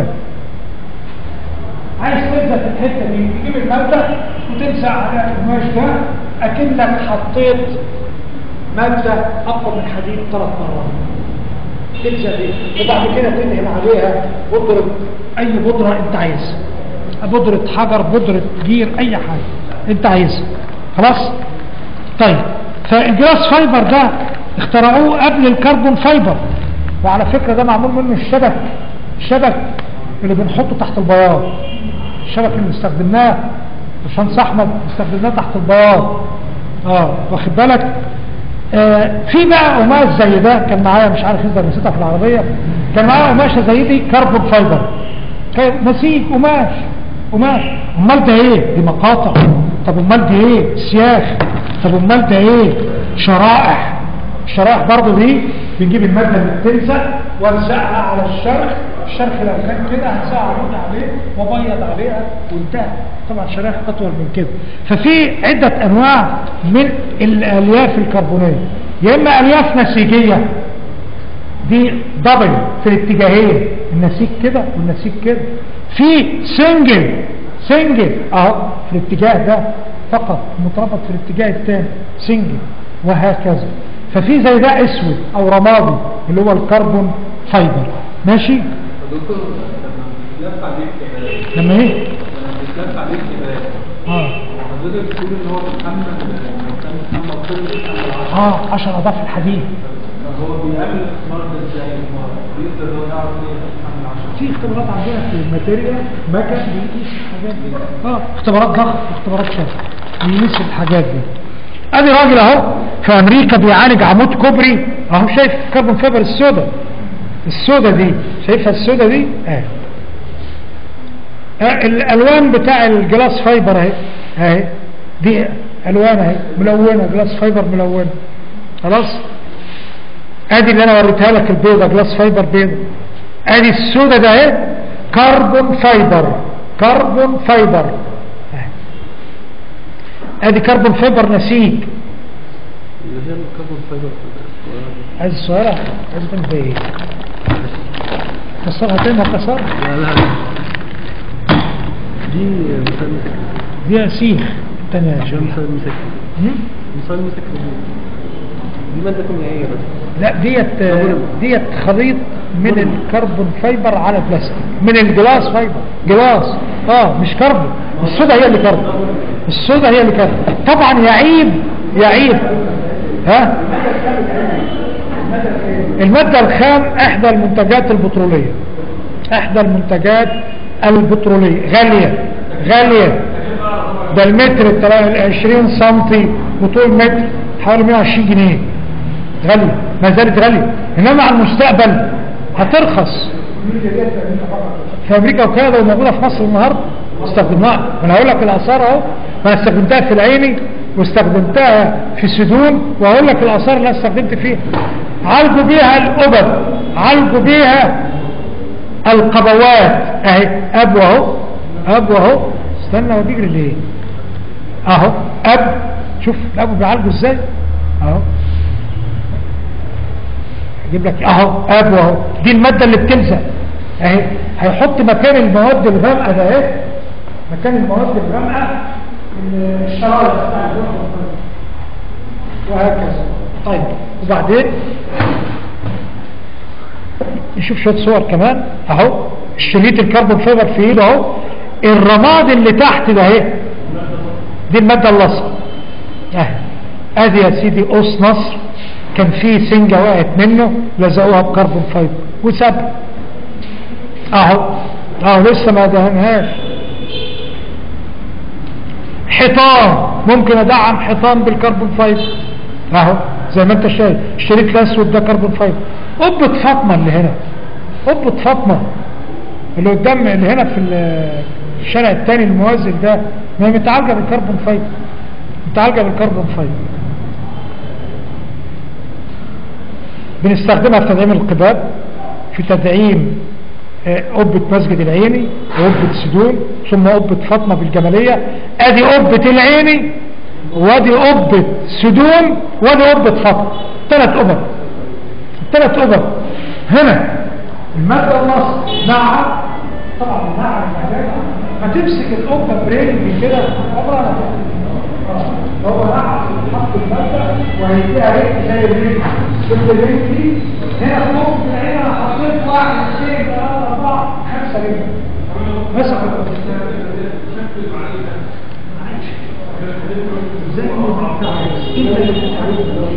عايز تلزق في الحته دي تجيب الماده وتلزق على القماش ده اكنك حطيت مادة أقوى من الحديد ثلاث مرات تلزق دي وبعد كده تدهن عليها بودرة أي بودرة أنت عايزها بودرة حجر بودرة جير أي حاجة أنت عايزها خلاص طيب فالجلاس فايبر ده اخترعوه قبل الكربون فايبر وعلى فكرة ده معمول منه الشبك الشبك اللي بنحطه تحت البياض الشبك اللي استخدمناه باشمهندس احمد استخدمناه تحت البياض اه واخد بالك آه في بقى قماش زي ده كان معايا مش عارف ازاي نسيتها في العربيه كان معايا قماشه زي دي كربون فايبر كان نسيج قماش قماش امال ده ايه دي مقاطع طب امال دي ايه سياخ طب امال ده ايه شرائح الشرائح برضو دي بنجيب المادة اللي بتلزق والزقها على الشرخ الشرخ لو كان كده هنسقع عمود عليه وبيض عليها وانتهى طبعا شرائح اطول من كده ففي عدة انواع من الالياف الكربونية يا اما الياف نسيجية دي دبل في الاتجاهين النسيج كده والنسيج كده في سنجل سنجل اهو في الاتجاه ده فقط متربط في الاتجاه الثاني سنجل وهكذا ففي زي ده اسود او رمادي اللي هو الكربون فايبر ماشي دكتور لما بيتلف عليك كده لما ايه لما بيتلف عليك كده اه حضرتك بتقول ان هو بيتحمل كان بيتحمل كل بيتحمل 10 اه 10 اضعاف الحديد هو بيقابل الاختبار ده ازاي؟ هو بيقدر هو يعرف ايه بيتحمل 10 في اختبارات عندنا في الماتيريال مكن بيقيس الحاجات دي اه اختبارات ضغط واختبارات شد بيقيس الحاجات دي ادي راجل اهو في امريكا بيعالج عمود كوبري اهو شايف كربون فايبر السودا السودا دي شايفها السودا دي اه آه، الالوان بتاع الجلاس فايبر اهي اهي دي الوان اهي ملونه جلاس فايبر ملونه خلاص ادي اللي انا وريتها لك البيضه جلاس فايبر بيضه ادي السودا ده اهي كربون فايبر كربون فايبر أهي. ادي كربون فايبر نسيج اللي هي الكربون فايبر عايز الصغيرة عايز انت ايه كسرها تاني كسر لا لا دي مثال دي سيخ التانية يا شباب مثال مسكر هم؟ مثال مسكر دي مادة كيميائية بس لا ديت ديت خليط من الكربون فايبر على بلاستيك من الجلاس فايبر جلاس اه مش كربون الصودا هي اللي كربون الصودا هي اللي كربون طبعا يعيب يعيب ها المادة الخام احدى المنتجات البترولية احدى المنتجات البترولية غالية غالية ده المتر التلا- 20 سنتي وطول متر حوالي 120 جنيه غالية ما زالت غالية انما على المستقبل هترخص في امريكا وكندا وموجودة في مصر النهاردة استخدمناها انا هقول لك الاثار اهو انا استخدمتها في العيني واستخدمتها في سدوم وهقول لك الاثار اللي أنا استخدمت فيها عالجوا بيها الابد عالجوا بيها القبوات اهي اب اهو اب اهو استنى هو بيجري ليه اهو اب شوف الاب بيعالجه ازاي اهو اجيب لك اهو اب اهو دي الماده اللي بتلزق اهي هيحط مكان المواد الغامقه ده اهي مكان المواد الغامقه الشرايط بتاع اللوحة وهكذا طيب وبعدين نشوف شويه صور كمان اهو الشريط الكربون فايبر في ايده اهو الرماد اللي تحت ده اهي دي الماده اللاصقه اهي ادي يا سيدي قوس نصر كان فيه سنجه وقعت منه لزقوها بكربون فايبر وسابها اهو اهو لسه ما دهنهاش حيطان ممكن ادعم حيطان بالكربون فايبر اهو زي ما انت شايف الشريط الاسود ده كربون فايبر قبة فاطمة اللي هنا قبة فاطمة اللي قدام اللي هنا في ال- الشارع التاني الموازي ده ما هي متعالجة بالكربون فايبر متعالجة بالكربون فايبر بنستخدمها في تدعيم القباب في تدعيم آه، قبة مسجد العيني وقبة سدوم ثم قبة فاطمة بالجمالية ادي قبة العيني وادي قبة سدوم وادي قبة فاطمة ثلاث قبب ثلاث قبب هنا المادة النص نعم طبعا النعم هتمسك القبة برينج كده عمرها ما تقف. هو نعم حط المادة وهيديها ريت زي الريت شفت الريت دي هنا فوق في العين انا حطيت واحد اثنين ثلاثة أربعة خمسة ريت مسك زي ما انت عايز انت اللي بتتعلم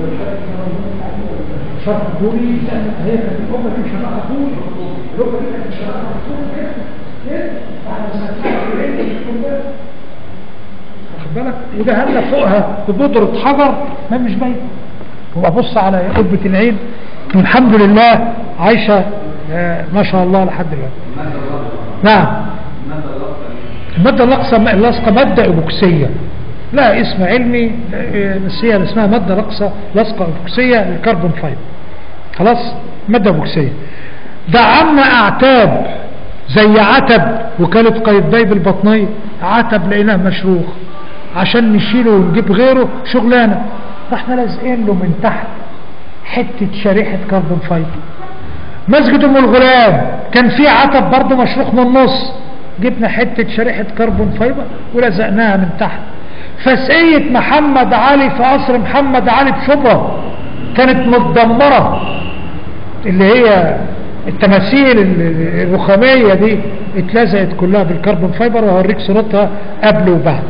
شرط دوري هي كانت الأمة دي شرعها طول الأمة دي كانت شرعها طول كده كده احنا سنتين ريت يكون ده واخد بالك وده هلا فوقها ببودرة حجر ما مش باين وابص على قبة العين والحمد لله عايشة آه، ما شاء الله لحد دلوقتي نعم المادة اللاصقة اللاصقة مادة إبوكسية لا اسم علمي آه، بس هي اسمها مادة لاصقة لاصقة إبوكسية للكربون فايبر خلاص مادة إبوكسية دعمنا أعتاب زي عتب وكالة قايتباي بالبطنية عتب لقيناه مشروخ عشان نشيله ونجيب غيره شغلانة رحنا لازقين له من تحت حتة شريحة كربون فايبر مسجد ام الغلام كان فيه عتب برضه مشروخ من النص جبنا حتة شريحة كربون فايبر ولزقناها من تحت فسقية محمد علي في قصر محمد علي بشبرا كانت متدمرة اللي هي التماثيل ال- الرخامية دي اتلزقت كلها بالكربون فايبر وهوريك صورتها قبل وبعد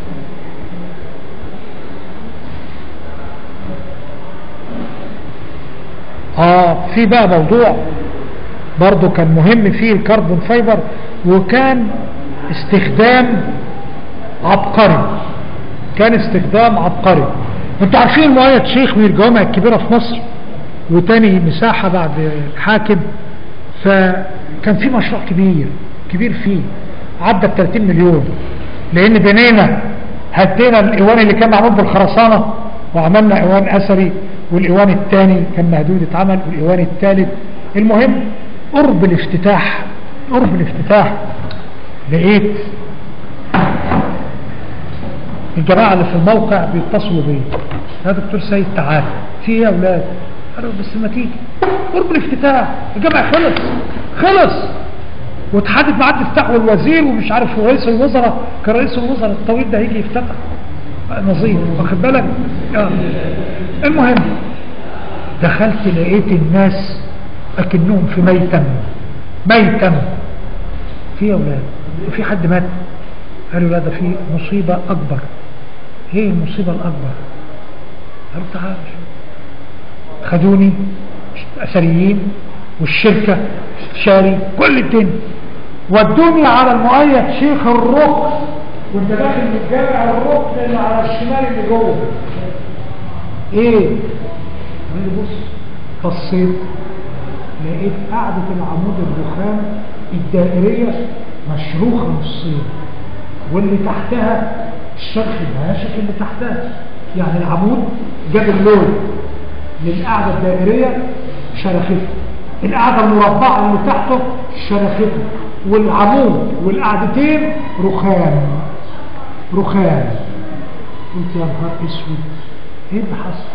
اه في بقى موضوع برضو كان مهم فيه الكربون فايبر وكان استخدام عبقري كان استخدام عبقري انتوا عارفين مؤيد شيخ من الجوامع الكبيرة في مصر وتاني مساحة بعد الحاكم فكان في مشروع كبير كبير فيه عدى ال 30 مليون لان بنينا هدينا الايوان اللي كان معمول بالخرسانة وعملنا ايوان اثري والايوان الثاني كان مهدود اتعمل والايوان الثالث المهم قرب الافتتاح قرب الافتتاح لقيت الجماعة اللي في الموقع بيتصلوا بيا يا دكتور سيد تعال في ايه يا اولاد قالوا بس ما تيجي قرب الافتتاح الجامع خلص خلص وتحدد ميعاد الافتتاح والوزير ومش عارف رئيس الوزراء كان رئيس الوزراء الطويل ده هيجي يفتتح نظير واخد بالك آه. المهم دخلت لقيت الناس اكنهم في ميتم ميتم في يا اولاد وفي حد مات قالوا لا ده في مصيبة أكبر ايه المصيبة الأكبر قالوا تعالوا شوف. خدوني أثريين والشركة استشاري كل الدنيا ودوني على المؤيد شيخ الركن وانت داخل من الجامع الركن اللي على الشمال اللي جوه ايه قال لي بص بصيت لقيت قاعدة العمود الرخام الدائرية مشروخة نصين واللي تحتها الشرخ الهاشف اللي تحتها يعني العمود جاب اللون للقاعدة الدائرية شرخته القاعدة المربعة اللي تحته شرخته والعمود والقاعدتين رخام رخام قلت يا نهار اسود ايه اللي حصل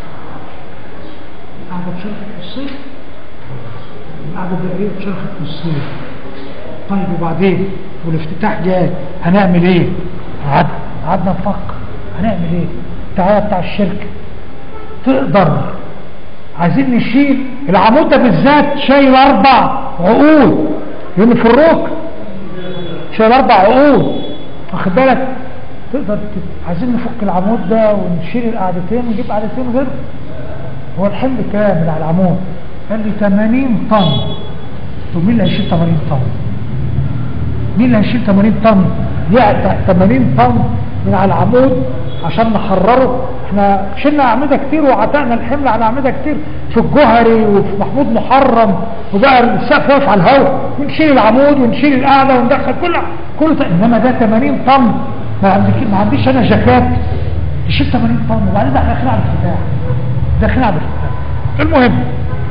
القاعدة اتشرخت نصين القاعدة الدائرية اتشرخت نصين طيب وبعدين والافتتاح جاي هنعمل ايه قعدنا قعدنا نفكر هنعمل ايه تعالى بتاع الشركه تقدر عايزين نشيل العمود ده بالذات شايل اربع عقود لان في الركن شايل اربع عقود واخد بالك تقدر ت- عايزين نفك العمود ده ونشيل القعدتين ونجيب قعدتين غيره هو الحمل كام من على العمود قال لي 80 طن طب مين اللي هيشيل 80 طن مين اللي هيشيل 80 طن يقطع 80 طن من على العمود عشان نحرره احنا شلنا اعمده كتير وعتقنا الحمل على اعمده كتير في الجهري وفي محمود محرم وبقى السقف واقف على الهواء ونشيل العمود ونشيل القعده وندخل كل كل ط- انما ده 80 طن ما عندك ما عنديش انا جاكات يشيل 80 طن وبعدين ده احنا داخلين على الافتتاح داخلين على الافتتاح المهم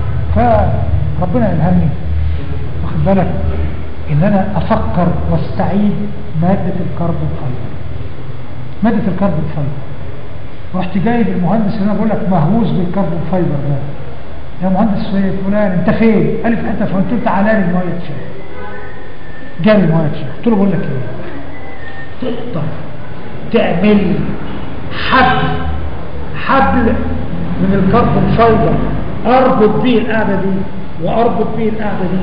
فربنا يلهمني واخد بالك ان انا افكر واستعيد مادة الكربون فايبر مادة الكربون فايبر رحت جايب المهندس اللي انا بقول لك مهووس بالكربون فايبر ده يا مهندس فلان انت فين؟ قال لي في حته فقلت له تعالى لي الميه شيخ جالي الميه شيخ قلت له بقول لك ايه تقدر تعمل حبل حبل من الكربون فايبر اربط بيه القاعده دي واربط بيه القاعده دي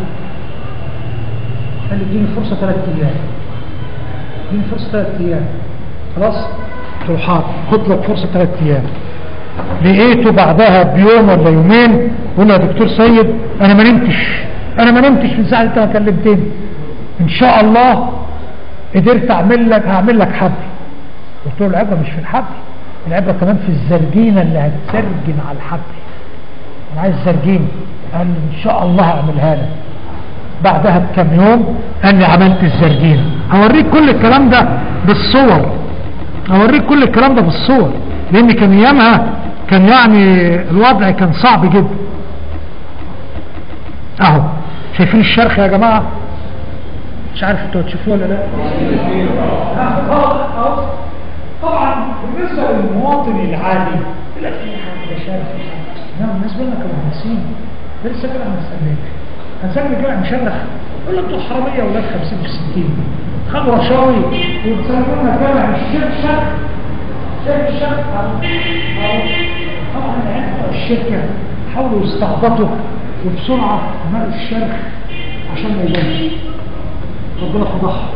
قال لي اديني فرصه ثلاث ايام اديني فرصه ثلاث ايام خلاص قلت له حاضر خد لك فرصه ثلاث ايام لقيته بعدها بيوم ولا يومين قلنا يا دكتور سيد انا ما نمتش انا ما نمتش من ساعه انت ما كلمتني ان شاء الله قدرت اعمل لك هعمل لك حبل قلت له العبره مش في الحبل العبره كمان في الزرجينه اللي هتسرجن على الحبل انا عايز زرجين قال لي ان شاء الله هعملها لك بعدها بكم يوم قال لي عملت الزرجين هوريك كل الكلام ده بالصور هوريك كل الكلام ده بالصور لان كان ايامها كان يعني الوضع كان صعب جدا اهو شايفين الشرخ يا جماعه مش عارف انتوا هتشوفوه ولا لا طبعا بالنسبه للمواطن العادي يقول لك في حاجه شرخ انما بالنسبه لنا كمهندسين ده لسه كده هنستناك هنسمي كده مشرخ يقول لك انتوا حراميه ولاد 50 في 60 خدوا رشاوي وبيسموا لنا جامع الشيخ شرخ شايف الشرخ أهو. أهو. طبعا العيال بتوع الشركه حاولوا يستعبطوا وبسرعه عملوا الشرخ عشان ما يبانش ربنا فضحها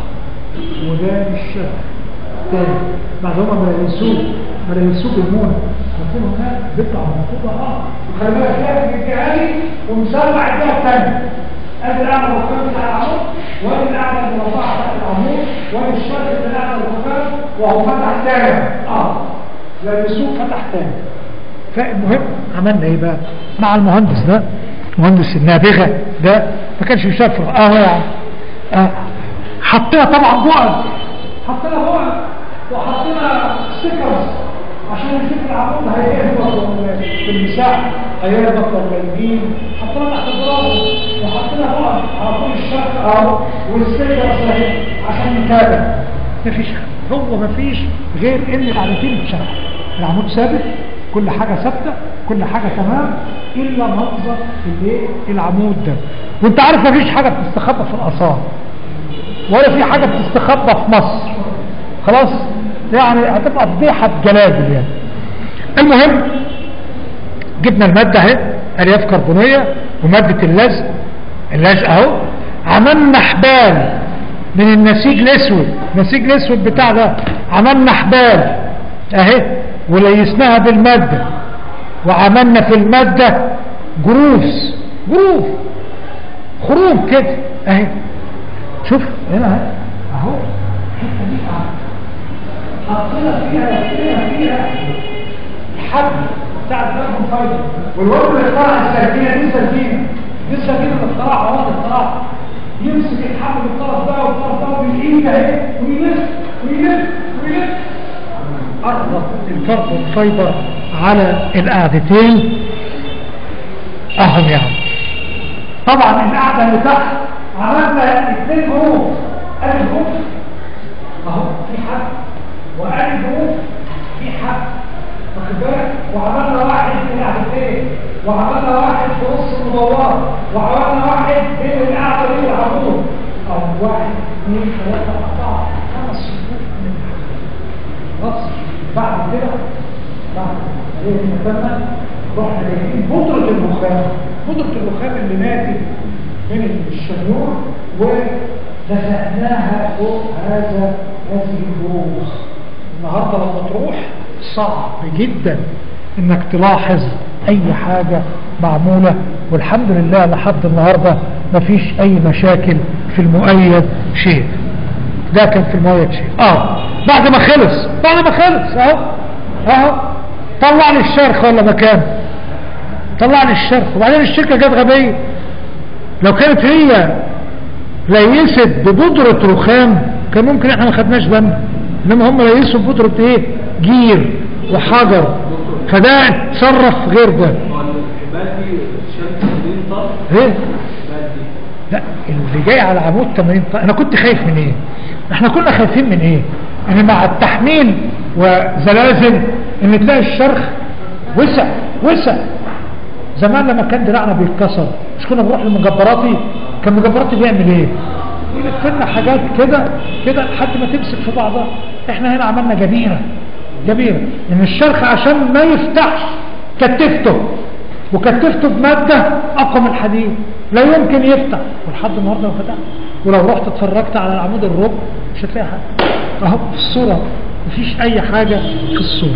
وده الشرخ تاني بعد هما ما يلبسوه ما يلبسوه بالمونه حاطين هناك بيطلع مفروضه اه وخلي بالك شايف الجهالي ومسمع الجهه الثانيه ادي الاعلى الركاب بتاع العمود وادي الاعلى المربعه بتاع العمود وادي الشرخ بتاع الاعلى الركاب وهو فتح تاني اه لبسوه فتح تاني فالمهم عملنا ايه بقى مع المهندس ده مهندس النابغه ده ما كانش بيشاف اه يا عم آه. حطينا طبعا بعد حطينا بعد وحطينا ستيكرز عشان نشوف العمود هيهبط ولا في المساحه هيهبط ولا يمين حطينا تحت الدراسه وحطينا بعد على طول الشرق اهو والستيكرز اهي عشان نتابع مفيش حاجه هو مفيش غير ان العمودين اتشرحوا العمود ثابت كل حاجه ثابته كل حاجه تمام الا منظر الايه العمود ده وانت عارف مفيش حاجه بتستخبى في الاثار ولا في حاجه بتستخبى في مصر خلاص يعني هتبقى فضيحه جلاجل يعني المهم جبنا الماده اهي الياف كربونيه وماده اللزق اللزق اهو عملنا حبال من النسيج الاسود النسيج الاسود بتاع ده عملنا حبال اهي وليسناها بالماده وعملنا في الماده جروفز جروف خروم كده اهي شوف هنا اهي اهو الحته دي حطينا فيها فيها فيها الحبل بتاع الكربون فايبر والوزن اللي اخترع السردينه دي سردينه دي السردينه اللي اخترعها واد اخترعها يمسك الحبل الطرف ده والطرف ده بالايد اهي ويلف ويلف ويلف قرب الكربون فايبر على القعدتين اهم يعني طبعا القعده اللي تحت عملنا اثنين جروب ادي جروب اهو في حد وادي جروب في حد واخد بالك وعملنا واحد في القعدتين وعملنا واحد في نص المدوره وعملنا واحد بين القعده دي والعمود او واحد اثنين ثلاثه اربعه خمس صفوف من خلاص بعد كده بعد ايه المكمل رحنا جايبين بودره الرخام بودره الرخام اللي ناتج من الشنيور ولزقناها فوق هذا هذه الروس النهارده لما تروح صعب جدا انك تلاحظ اي حاجه معموله والحمد لله لحد النهارده مفيش اي مشاكل في المؤيد شيء ده كان في المؤيد شيء اه بعد ما خلص بعد ما خلص اهو اهو طلع لي الشرخ ولا مكان طلع لي الشرخ وبعدين الشركه جت غبيه لو كانت هي ليست ببودرة رخام كان ممكن احنا ما خدناش بالنا انما هم ليسوا ببودرة ايه جير وحجر فده اتصرف غير ده هو الحبال دي شمس 80 طن ايه الحبال دي لا اللي جاي على عمود 80 طن انا كنت خايف من ايه احنا كنا خايفين من ايه ان مع التحميل وزلازل ان تلاقي الشرخ وسع وسع زمان لما كان دراعنا بيتكسر مش كنا بنروح للمجبراتي كان مجبراتي بيعمل ايه يلف لنا حاجات كده كده لحد ما تمسك في بعضها احنا هنا عملنا جبيره جبيره ان الشرخ عشان ما يفتحش كتفته وكتفته بماده اقوى من الحديد لا يمكن يفتح ولحد النهارده ما فتحش ولو رحت اتفرجت على العمود الربع مش هتلاقي حاجه اهو في الصوره مفيش اي حاجه في الصوره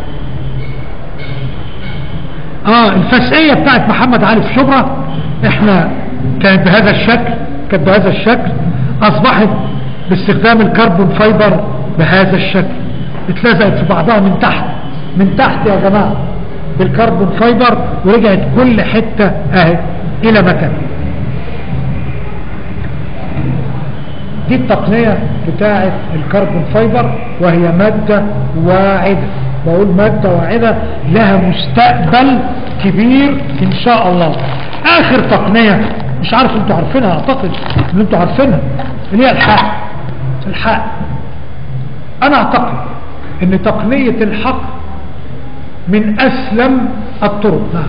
اه الفسقية بتاعت محمد علي في شبرا احنا كانت بهذا الشكل كانت بهذا الشكل اصبحت باستخدام الكربون فايبر بهذا الشكل اتلزقت في بعضها من تحت من تحت يا جماعة بالكربون فايبر ورجعت كل حتة اهي الى مكان دي التقنية بتاعة الكربون فايبر وهي مادة واعدة بقول مادة واعدة لها مستقبل كبير ان شاء الله اخر تقنية مش عارف انتوا عارفينها اعتقد ان انتوا عارفينها اللي هي الحق الحق انا اعتقد ان تقنية الحق من اسلم الطرق نعم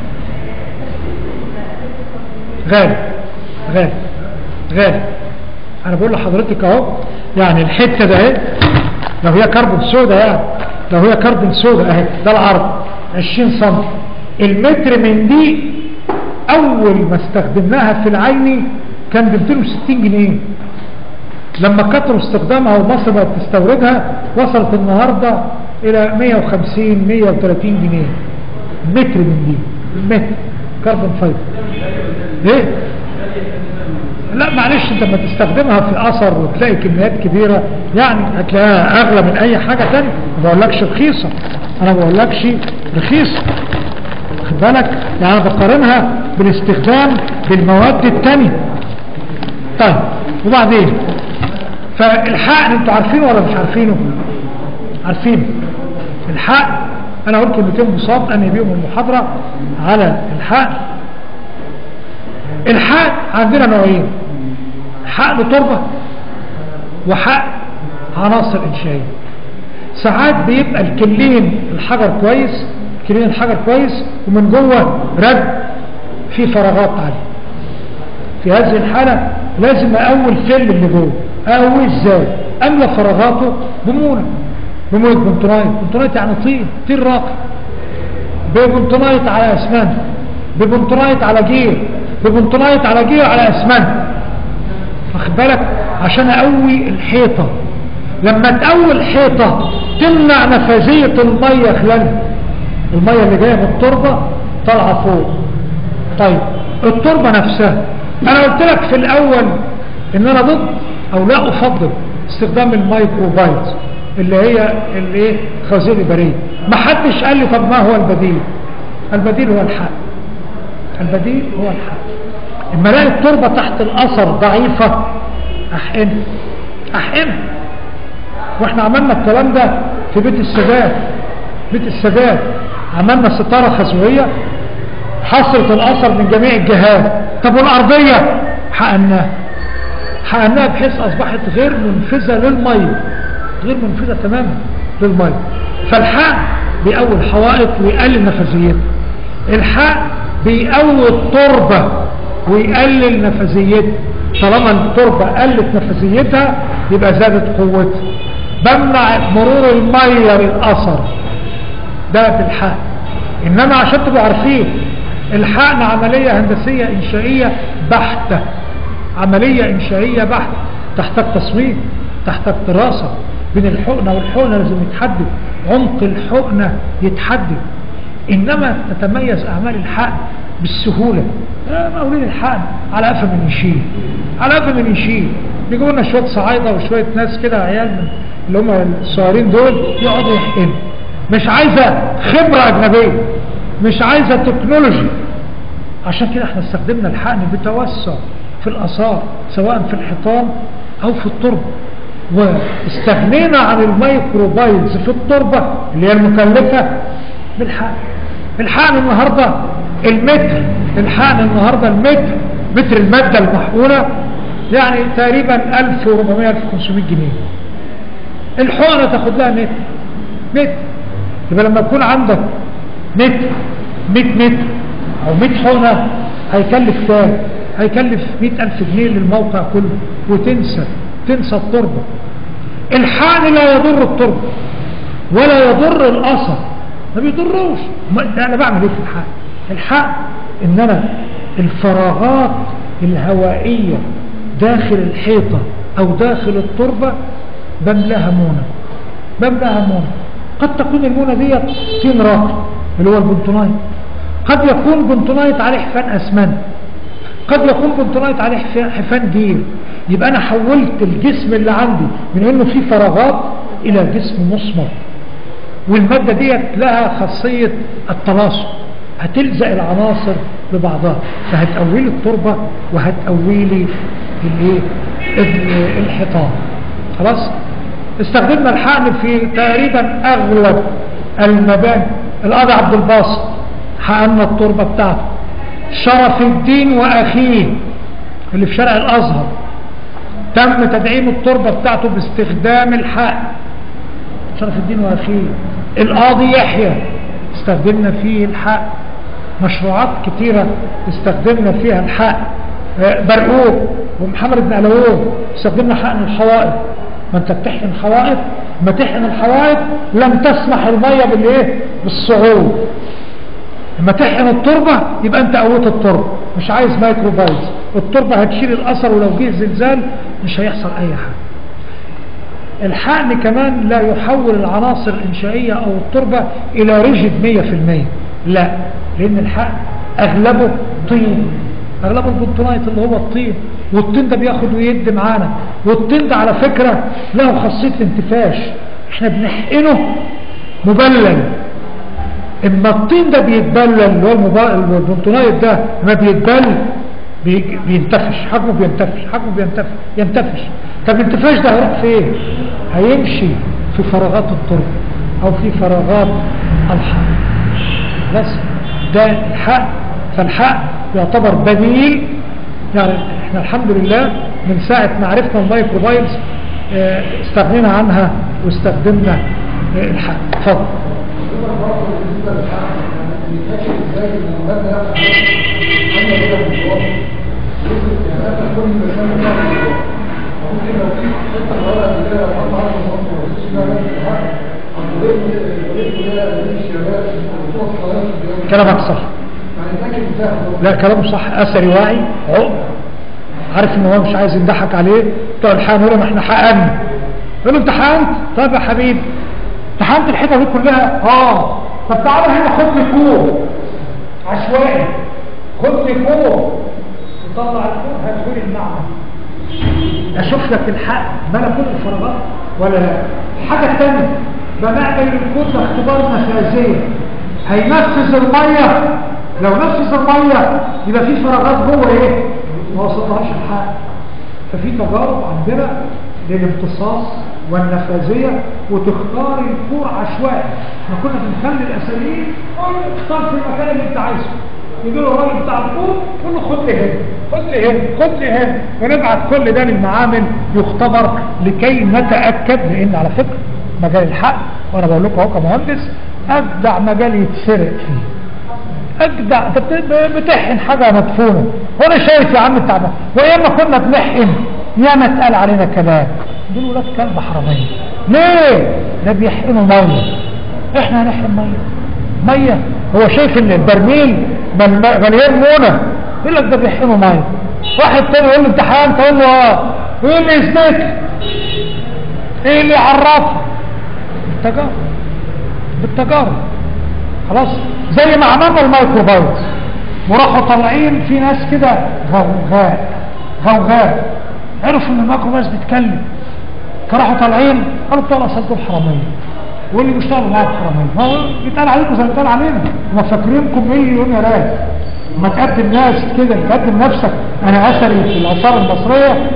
غالي غالي غالي انا بقول لحضرتك اهو يعني الحته ده اهي لو هي كربون سودا يعني لو هي كربون سودا اهي ده العرض 20 سم المتر من دي اول ما استخدمناها في العيني كان ب 260 جنيه لما كتروا استخدامها ومصر بقت تستوردها وصلت النهارده الى 150 130 جنيه متر من دي متر كربون فايبر ايه لا معلش انت لما تستخدمها في اثر وتلاقي كميات كبيرة يعني هتلاقيها اغلى من اي حاجة تانية ما بقولكش رخيصة انا ما بقولكش رخيصة خد بالك يعني انا بقارنها بالاستخدام بالمواد التانية طيب وبعدين فالحقن انتوا عارفينه ولا مش عارفينه عارفينه الحقن انا قلت كلمتين بساط انهي بيهم المحاضرة على الحقن الحقن عندنا نوعين حقن تربة وحقن عناصر إنشائية ساعات بيبقى الكلين الحجر كويس كلين الحجر كويس ومن جوه رد في فراغات عالية في هذه الحالة لازم أقوي الفل اللي جوه أقوي إزاي أملى فراغاته بمونة بمونة بنتونايت بنتونايت يعني طين طين راقي ببنتونايت على أسمنت ببنتونايت على جير ببنتونايت على جير على أسمنت واخد بالك عشان اقوي الحيطة لما تقوي الحيطة تمنع نفاذية المية خلالها المية اللي جاية من التربة طالعة فوق طيب التربة نفسها انا قلت لك في الاول ان انا ضد او لا افضل استخدام الميكروبايت اللي هي الايه خوازيق البريه ما حدش قال لي طب ما هو البديل البديل هو الحق البديل هو الحق اما الاقي التربه تحت الاثر ضعيفه احقنها احقنها واحنا عملنا الكلام ده في بيت السادات بيت السادات عملنا ستاره خزويه حصرت الاثر من جميع الجهات طب والارضيه حقناها حقناها بحيث اصبحت غير منفذه للميه غير منفذه تماما للميه فالحق بيقوي الحوائط ويقلل نفاذيتها الحق بيقوي التربه ويقلل نفاذيتها طالما التربه قلت نفاذيتها يبقى زادت قوتها بمنع مرور الميه للاثر ده بالحق انما عشان تبقوا عارفين الحقن عمليه هندسيه انشائيه بحته عمليه انشائيه بحته تحتاج تصميم تحتاج دراسه بين الحقنه والحقنه لازم يتحدد عمق الحقنه يتحدد انما تتميز اعمال الحقن بالسهوله مقاولين الحقن على قفا من يشيل على قفا من يشيل بيجوا لنا شويه صعايده وشويه ناس كده عيال من اللي هم الصغيرين دول يقعدوا يحقنوا مش عايزه خبره اجنبيه مش عايزه تكنولوجي عشان كده احنا استخدمنا الحقن بتوسع في الاثار سواء في الحيطان او في التربه واستغنينا عن الميكروبايلز في التربه اللي هي المكلفه بالحقن الحقن النهارده المتر الحقن النهارده المتر متر الماده المحقونه يعني تقريبا 1400 1500 جنيه الحقنه تاخد لها متر متر يبقى لما يكون عندك متر 100 متر او 100 حقنه هيكلف كام هيكلف 100000 جنيه للموقع كله وتنسى تنسى التربه الحقن لا يضر التربه ولا يضر الاثر ما بيضروش انا بعمل ايه في الحقن الحقن ان انا الفراغات الهوائيه داخل الحيطه او داخل التربه بملاها مونه بملاها مونه قد تكون المونه ديت طين راقي اللي هو البنتونايت قد يكون بنتونايت عليه حفان اسمنت قد يكون بنتونايت عليه حفان جير يبقى انا حولت الجسم اللي عندي من انه فيه فراغات الى جسم مصمت والمادة ديت لها خاصية التلاصق هتلزق العناصر ببعضها فهتقوي لي التربة وهتقوي لي الايه ال- الحيطان خلاص استخدمنا الحقن في تقريبا اغلب المباني القاضي عبد الباسط حقنا التربة بتاعته شرف الدين واخيه اللي في شارع الازهر تم تدعيم التربة بتاعته باستخدام الحقن شرف الدين واخيه القاضي يحيى استخدمنا فيه الحق مشروعات كتيرة استخدمنا فيها الحق آه، برقوق ومحمد بن علوون استخدمنا حقن الحوائط ما انت بتحقن حوائط ما تحقن الحوائط لم تسمح المية بالايه بالصعود لما تحقن التربة يبقى انت قويت التربة مش عايز مايكروبايز التربة هتشيل الاثر ولو جه زلزال مش هيحصل اي حاجة الحقن كمان لا يحول العناصر الإنشائية أو التربة إلى ريجيد 100% لا لأن الحقن أغلبه طين أغلبه البنتونايت اللي هو الطين والطين ده بياخد ويد معانا والطين ده على فكرة له خاصية الانتفاش احنا بنحقنه مبلل اما الطين ده بيتبلل اللي هو المبا- البنتونايت ده ما بيتبل بي- بينتفش حجمه بينتفش حجمه بينتفش ينتفش طب الانتفاش ده هيروح فين هيمشي في فراغات التربه او في فراغات الحق بس ده الحق فالحق يعتبر بديل يعني احنا الحمد لله من ساعة ما عرفنا المايكروبايلز اه، استغنينا عنها واستخدمنا اه، الحق اتفضل كلامك صح لا كلامه صح اثري واعي عقل عارف ان هو مش عايز يضحك عليه بتوع الحقن يقول لهم احنا حقنا يقول له انت حقنت طب يا حبيبي انت حقنت الحيطه دي كلها اه طب تعالى هنا خد لي كور عشوائي خد لي كور وطلع الكور هتقول المعنى اشوف لك الحق بلا كل الفراغات ولا لا الحاجه الثانيه بنعمل الكود ده اختبار نفاذيه هينفذ الميه لو نفذ الميه يبقى في فراغات جوه ايه ما وصلهاش الحق ففي تجارب عندنا للامتصاص والنفاذيه وتختار الكور عشوائي احنا كنا بنخلي الاساليب قول اختار في المكان اللي انت عايزه يجي له الراجل بتاع الكور يقول له خد لي هنا خد لي هنا خد لي هنا ونبعت كل ده للمعامل يختبر لكي نتاكد لان على فكره مجال الحق وانا بقول لكم اهو كمهندس اجدع مجال يتسرق فيه اجدع انت بت- بتحن حاجه مدفونه وانا شايف يا عم التعبان وايام كنا بنحن ياما اتقال علينا كلام دول ولاد كلب حراميه ليه ده بيحقنوا ميه احنا هنحقن ميه ميه هو شايف ان البرميل مل- مليان مونه يقول لك ده بيحقنوا ميه واحد تاني يقول له انت حقنت تقول له اه يقول لي اثبت ايه اللي عرفه بالتجارب بالتجارب خلاص زي ما عملنا الميكروبايت وراحوا طالعين في ناس كده غوغاء غوغاء عرفوا ان الميكروبايت بيتكلم فراحوا طالعين قالوا بتوع الاسد دول حراميه واللي بيشتغلوا معاك حراميه ما هو بيتقال عليكم زي ما بيتقال علينا ما فاكرينكم مليون يا راجل ما تقدم ناس كده تقدم نفسك انا اثري في الاثار المصريه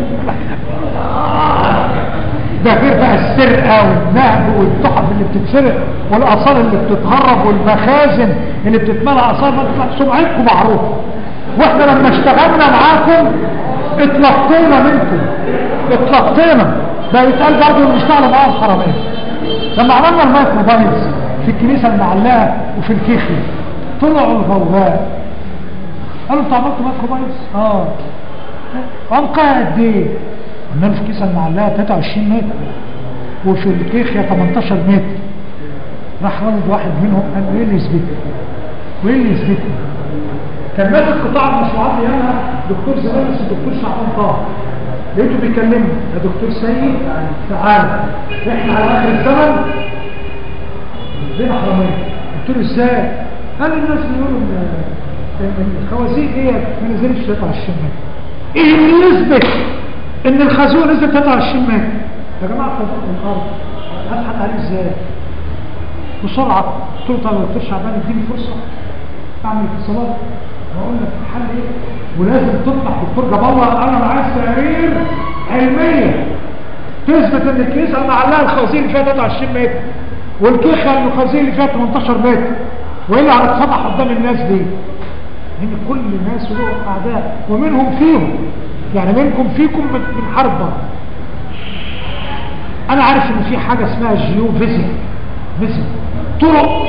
ده غير بقى السرقه والنهب والتحف اللي بتتسرق والاثار اللي بتتهرب والمخازن اللي بتتملى اثار سمعتكم معروفه واحنا لما اشتغلنا معاكم اتلقينا منكم اتلقينا ده يتقال برضه اللي بيشتغلوا معاهم حراميه لما عملنا المايكروبايلز في الكنيسه المعلقه وفي الكيخي طلعوا الغوغاء قالوا انتوا عملتوا مايكروبايلز؟ اه عمقها قد ايه؟ قلنا له في الكيسه المعلقه 23 متر وفي الكيخيا 18 متر راح رد واحد منهم قال له ايه اللي يثبتني؟ وايه اللي يثبتني؟ كان ماسك قطاع المشروعات ايامها دكتور زمان بس الدكتور شعبان طه لقيته بيكلمني يا دكتور سيد تعالى احنا على اخر الزمن زينا حراميه قلت له ازاي؟ قال لي الناس بيقولوا ان إن الخوازيق دي ما نزلتش 23 متر ايه اللي يثبت ان الخازوق نزل 23 متر يا جماعه خازوق من الارض هضحك عليه ازاي؟ بسرعه قلت له طب يا دكتور شعبان اديني فرصه اعمل اتصالات واقول لك الحل ايه ولازم تطلع دكتور جاب الله انا معايا تقارير علميه تثبت ان الكنيسه معلقه الخوازيق اللي فيها 23 متر والكيخه الخوازيق اللي فيها 18 متر والا هتتفضح قدام الناس دي لان كل الناس له اعداء ومنهم فيهم يعني منكم فيكم من من حرب بعض. انا عارف ان في حاجه اسمها جيو فيزيك فيزيك طرق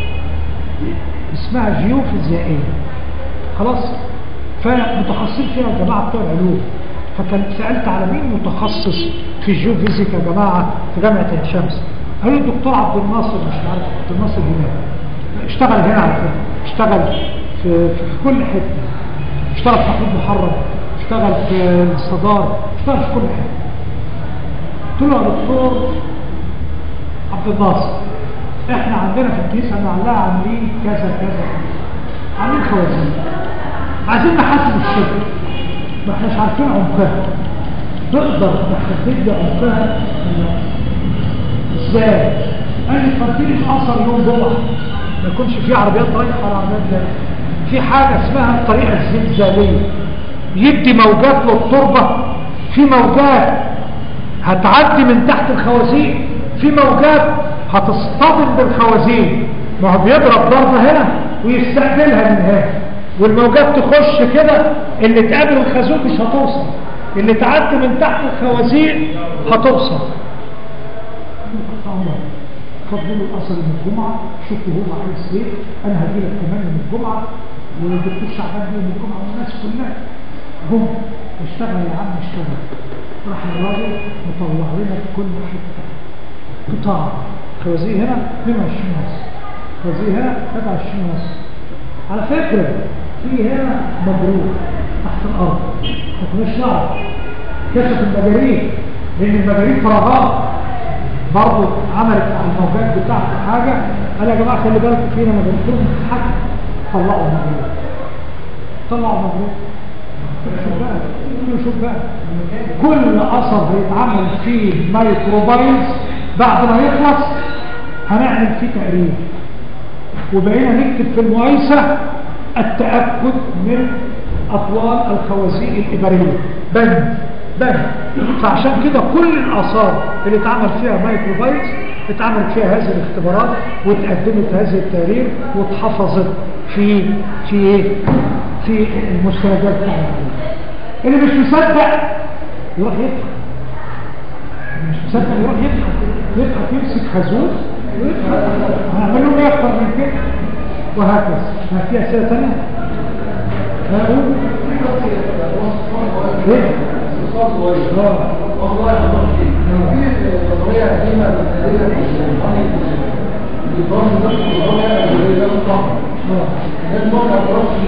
اسمها جيوفيزيائيه خلاص فمتخصصين فيها الجماعه بتوع العلوم فكان سالت على مين متخصص في الجيوفيزيك يا جماعه في جامعه عين شمس قالوا لي الدكتور عبد الناصر مش عارف عبد الناصر هنا اشتغل هنا على فكره اشتغل في, في كل حته اشتغل في محمود محرم اشتغل في الصدار اشتغل في كل حته قلت له يا دكتور عبد الناصر احنا عندنا في الكنيسه معلقه عاملين كذا كذا عاملين خوازيق عايزين نحاسب الشركه ما احناش عارفين عمقها تقدر تحدد لي عمقها ازاي؟ قال لي تفضلي الاثر يوم جمعه ما يكونش في عربيات رايحه ولا عربيات جايه في حاجه اسمها الطريقه الزلزاليه يدي موجات للتربه في موجات هتعدي من تحت الخوازيق في موجات هتصطدم بالخوازيق ما هو بيضرب ضربة هنا ويستقبلها من هنا والموجات تخش كده اللي تقابل الخازوق مش هتوصل اللي تعدي من تحت الخوازيق هتوصل فضلوا الاثر من الجمعه شوفوا هو عايز ايه انا هجي لك كمان من الجمعه والدكتور شعبان جه من الجمعه والناس كلها هم اشتغل يا عم اشتغل راح الراجل مطلع لنا في كل حته قطاع خوازيق هنا 22 ونص خوازيق هنا 23 ونص على فكره في هنا مبروك تحت الارض ما كناش نعرف كشف المجاريد لان المجاريد فراغات برضه عملت على الموجات بتاعته حاجه قال يا جماعه خلي بالكم فينا مجاريد كلهم حاجه طلعوا المجاريد طلعوا المجاريد شوف بقى شوف بقى كل اثر هيتعمل فيه مايكروبايلز بعد ما يخلص هنعمل فيه تقرير وبقينا نكتب في المقايسه التاكد من اطوال الخوازيق الابريه بند بند فعشان كده كل الاثار اللي اتعمل فيها مايكروبايلز اتعمل فيها هذه الاختبارات واتقدمت هذه التقارير واتحفظت في في ايه في المستندات بتاعتنا اللي مش مصدق يروح يضحك مش مصدق يروح يضحك يضحك يمسك خازوق ويضحك هنعمل لهم ايه اكتر من كده وهكذا ما في اسئله ثانيه هقول ايه والله في نظريه قديمه النظام نفسه نظام يعني صح النظام ما يعرفش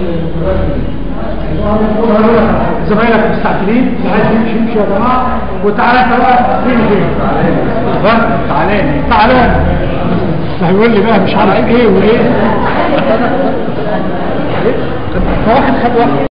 زمايلك مستعجلين اللي عايز يمشي يمشي يا جماعه وتعالى انت بقى فين فين تعالى تعالى هيقول لي بقى مش عارف ايه وايه فواحد خد واحد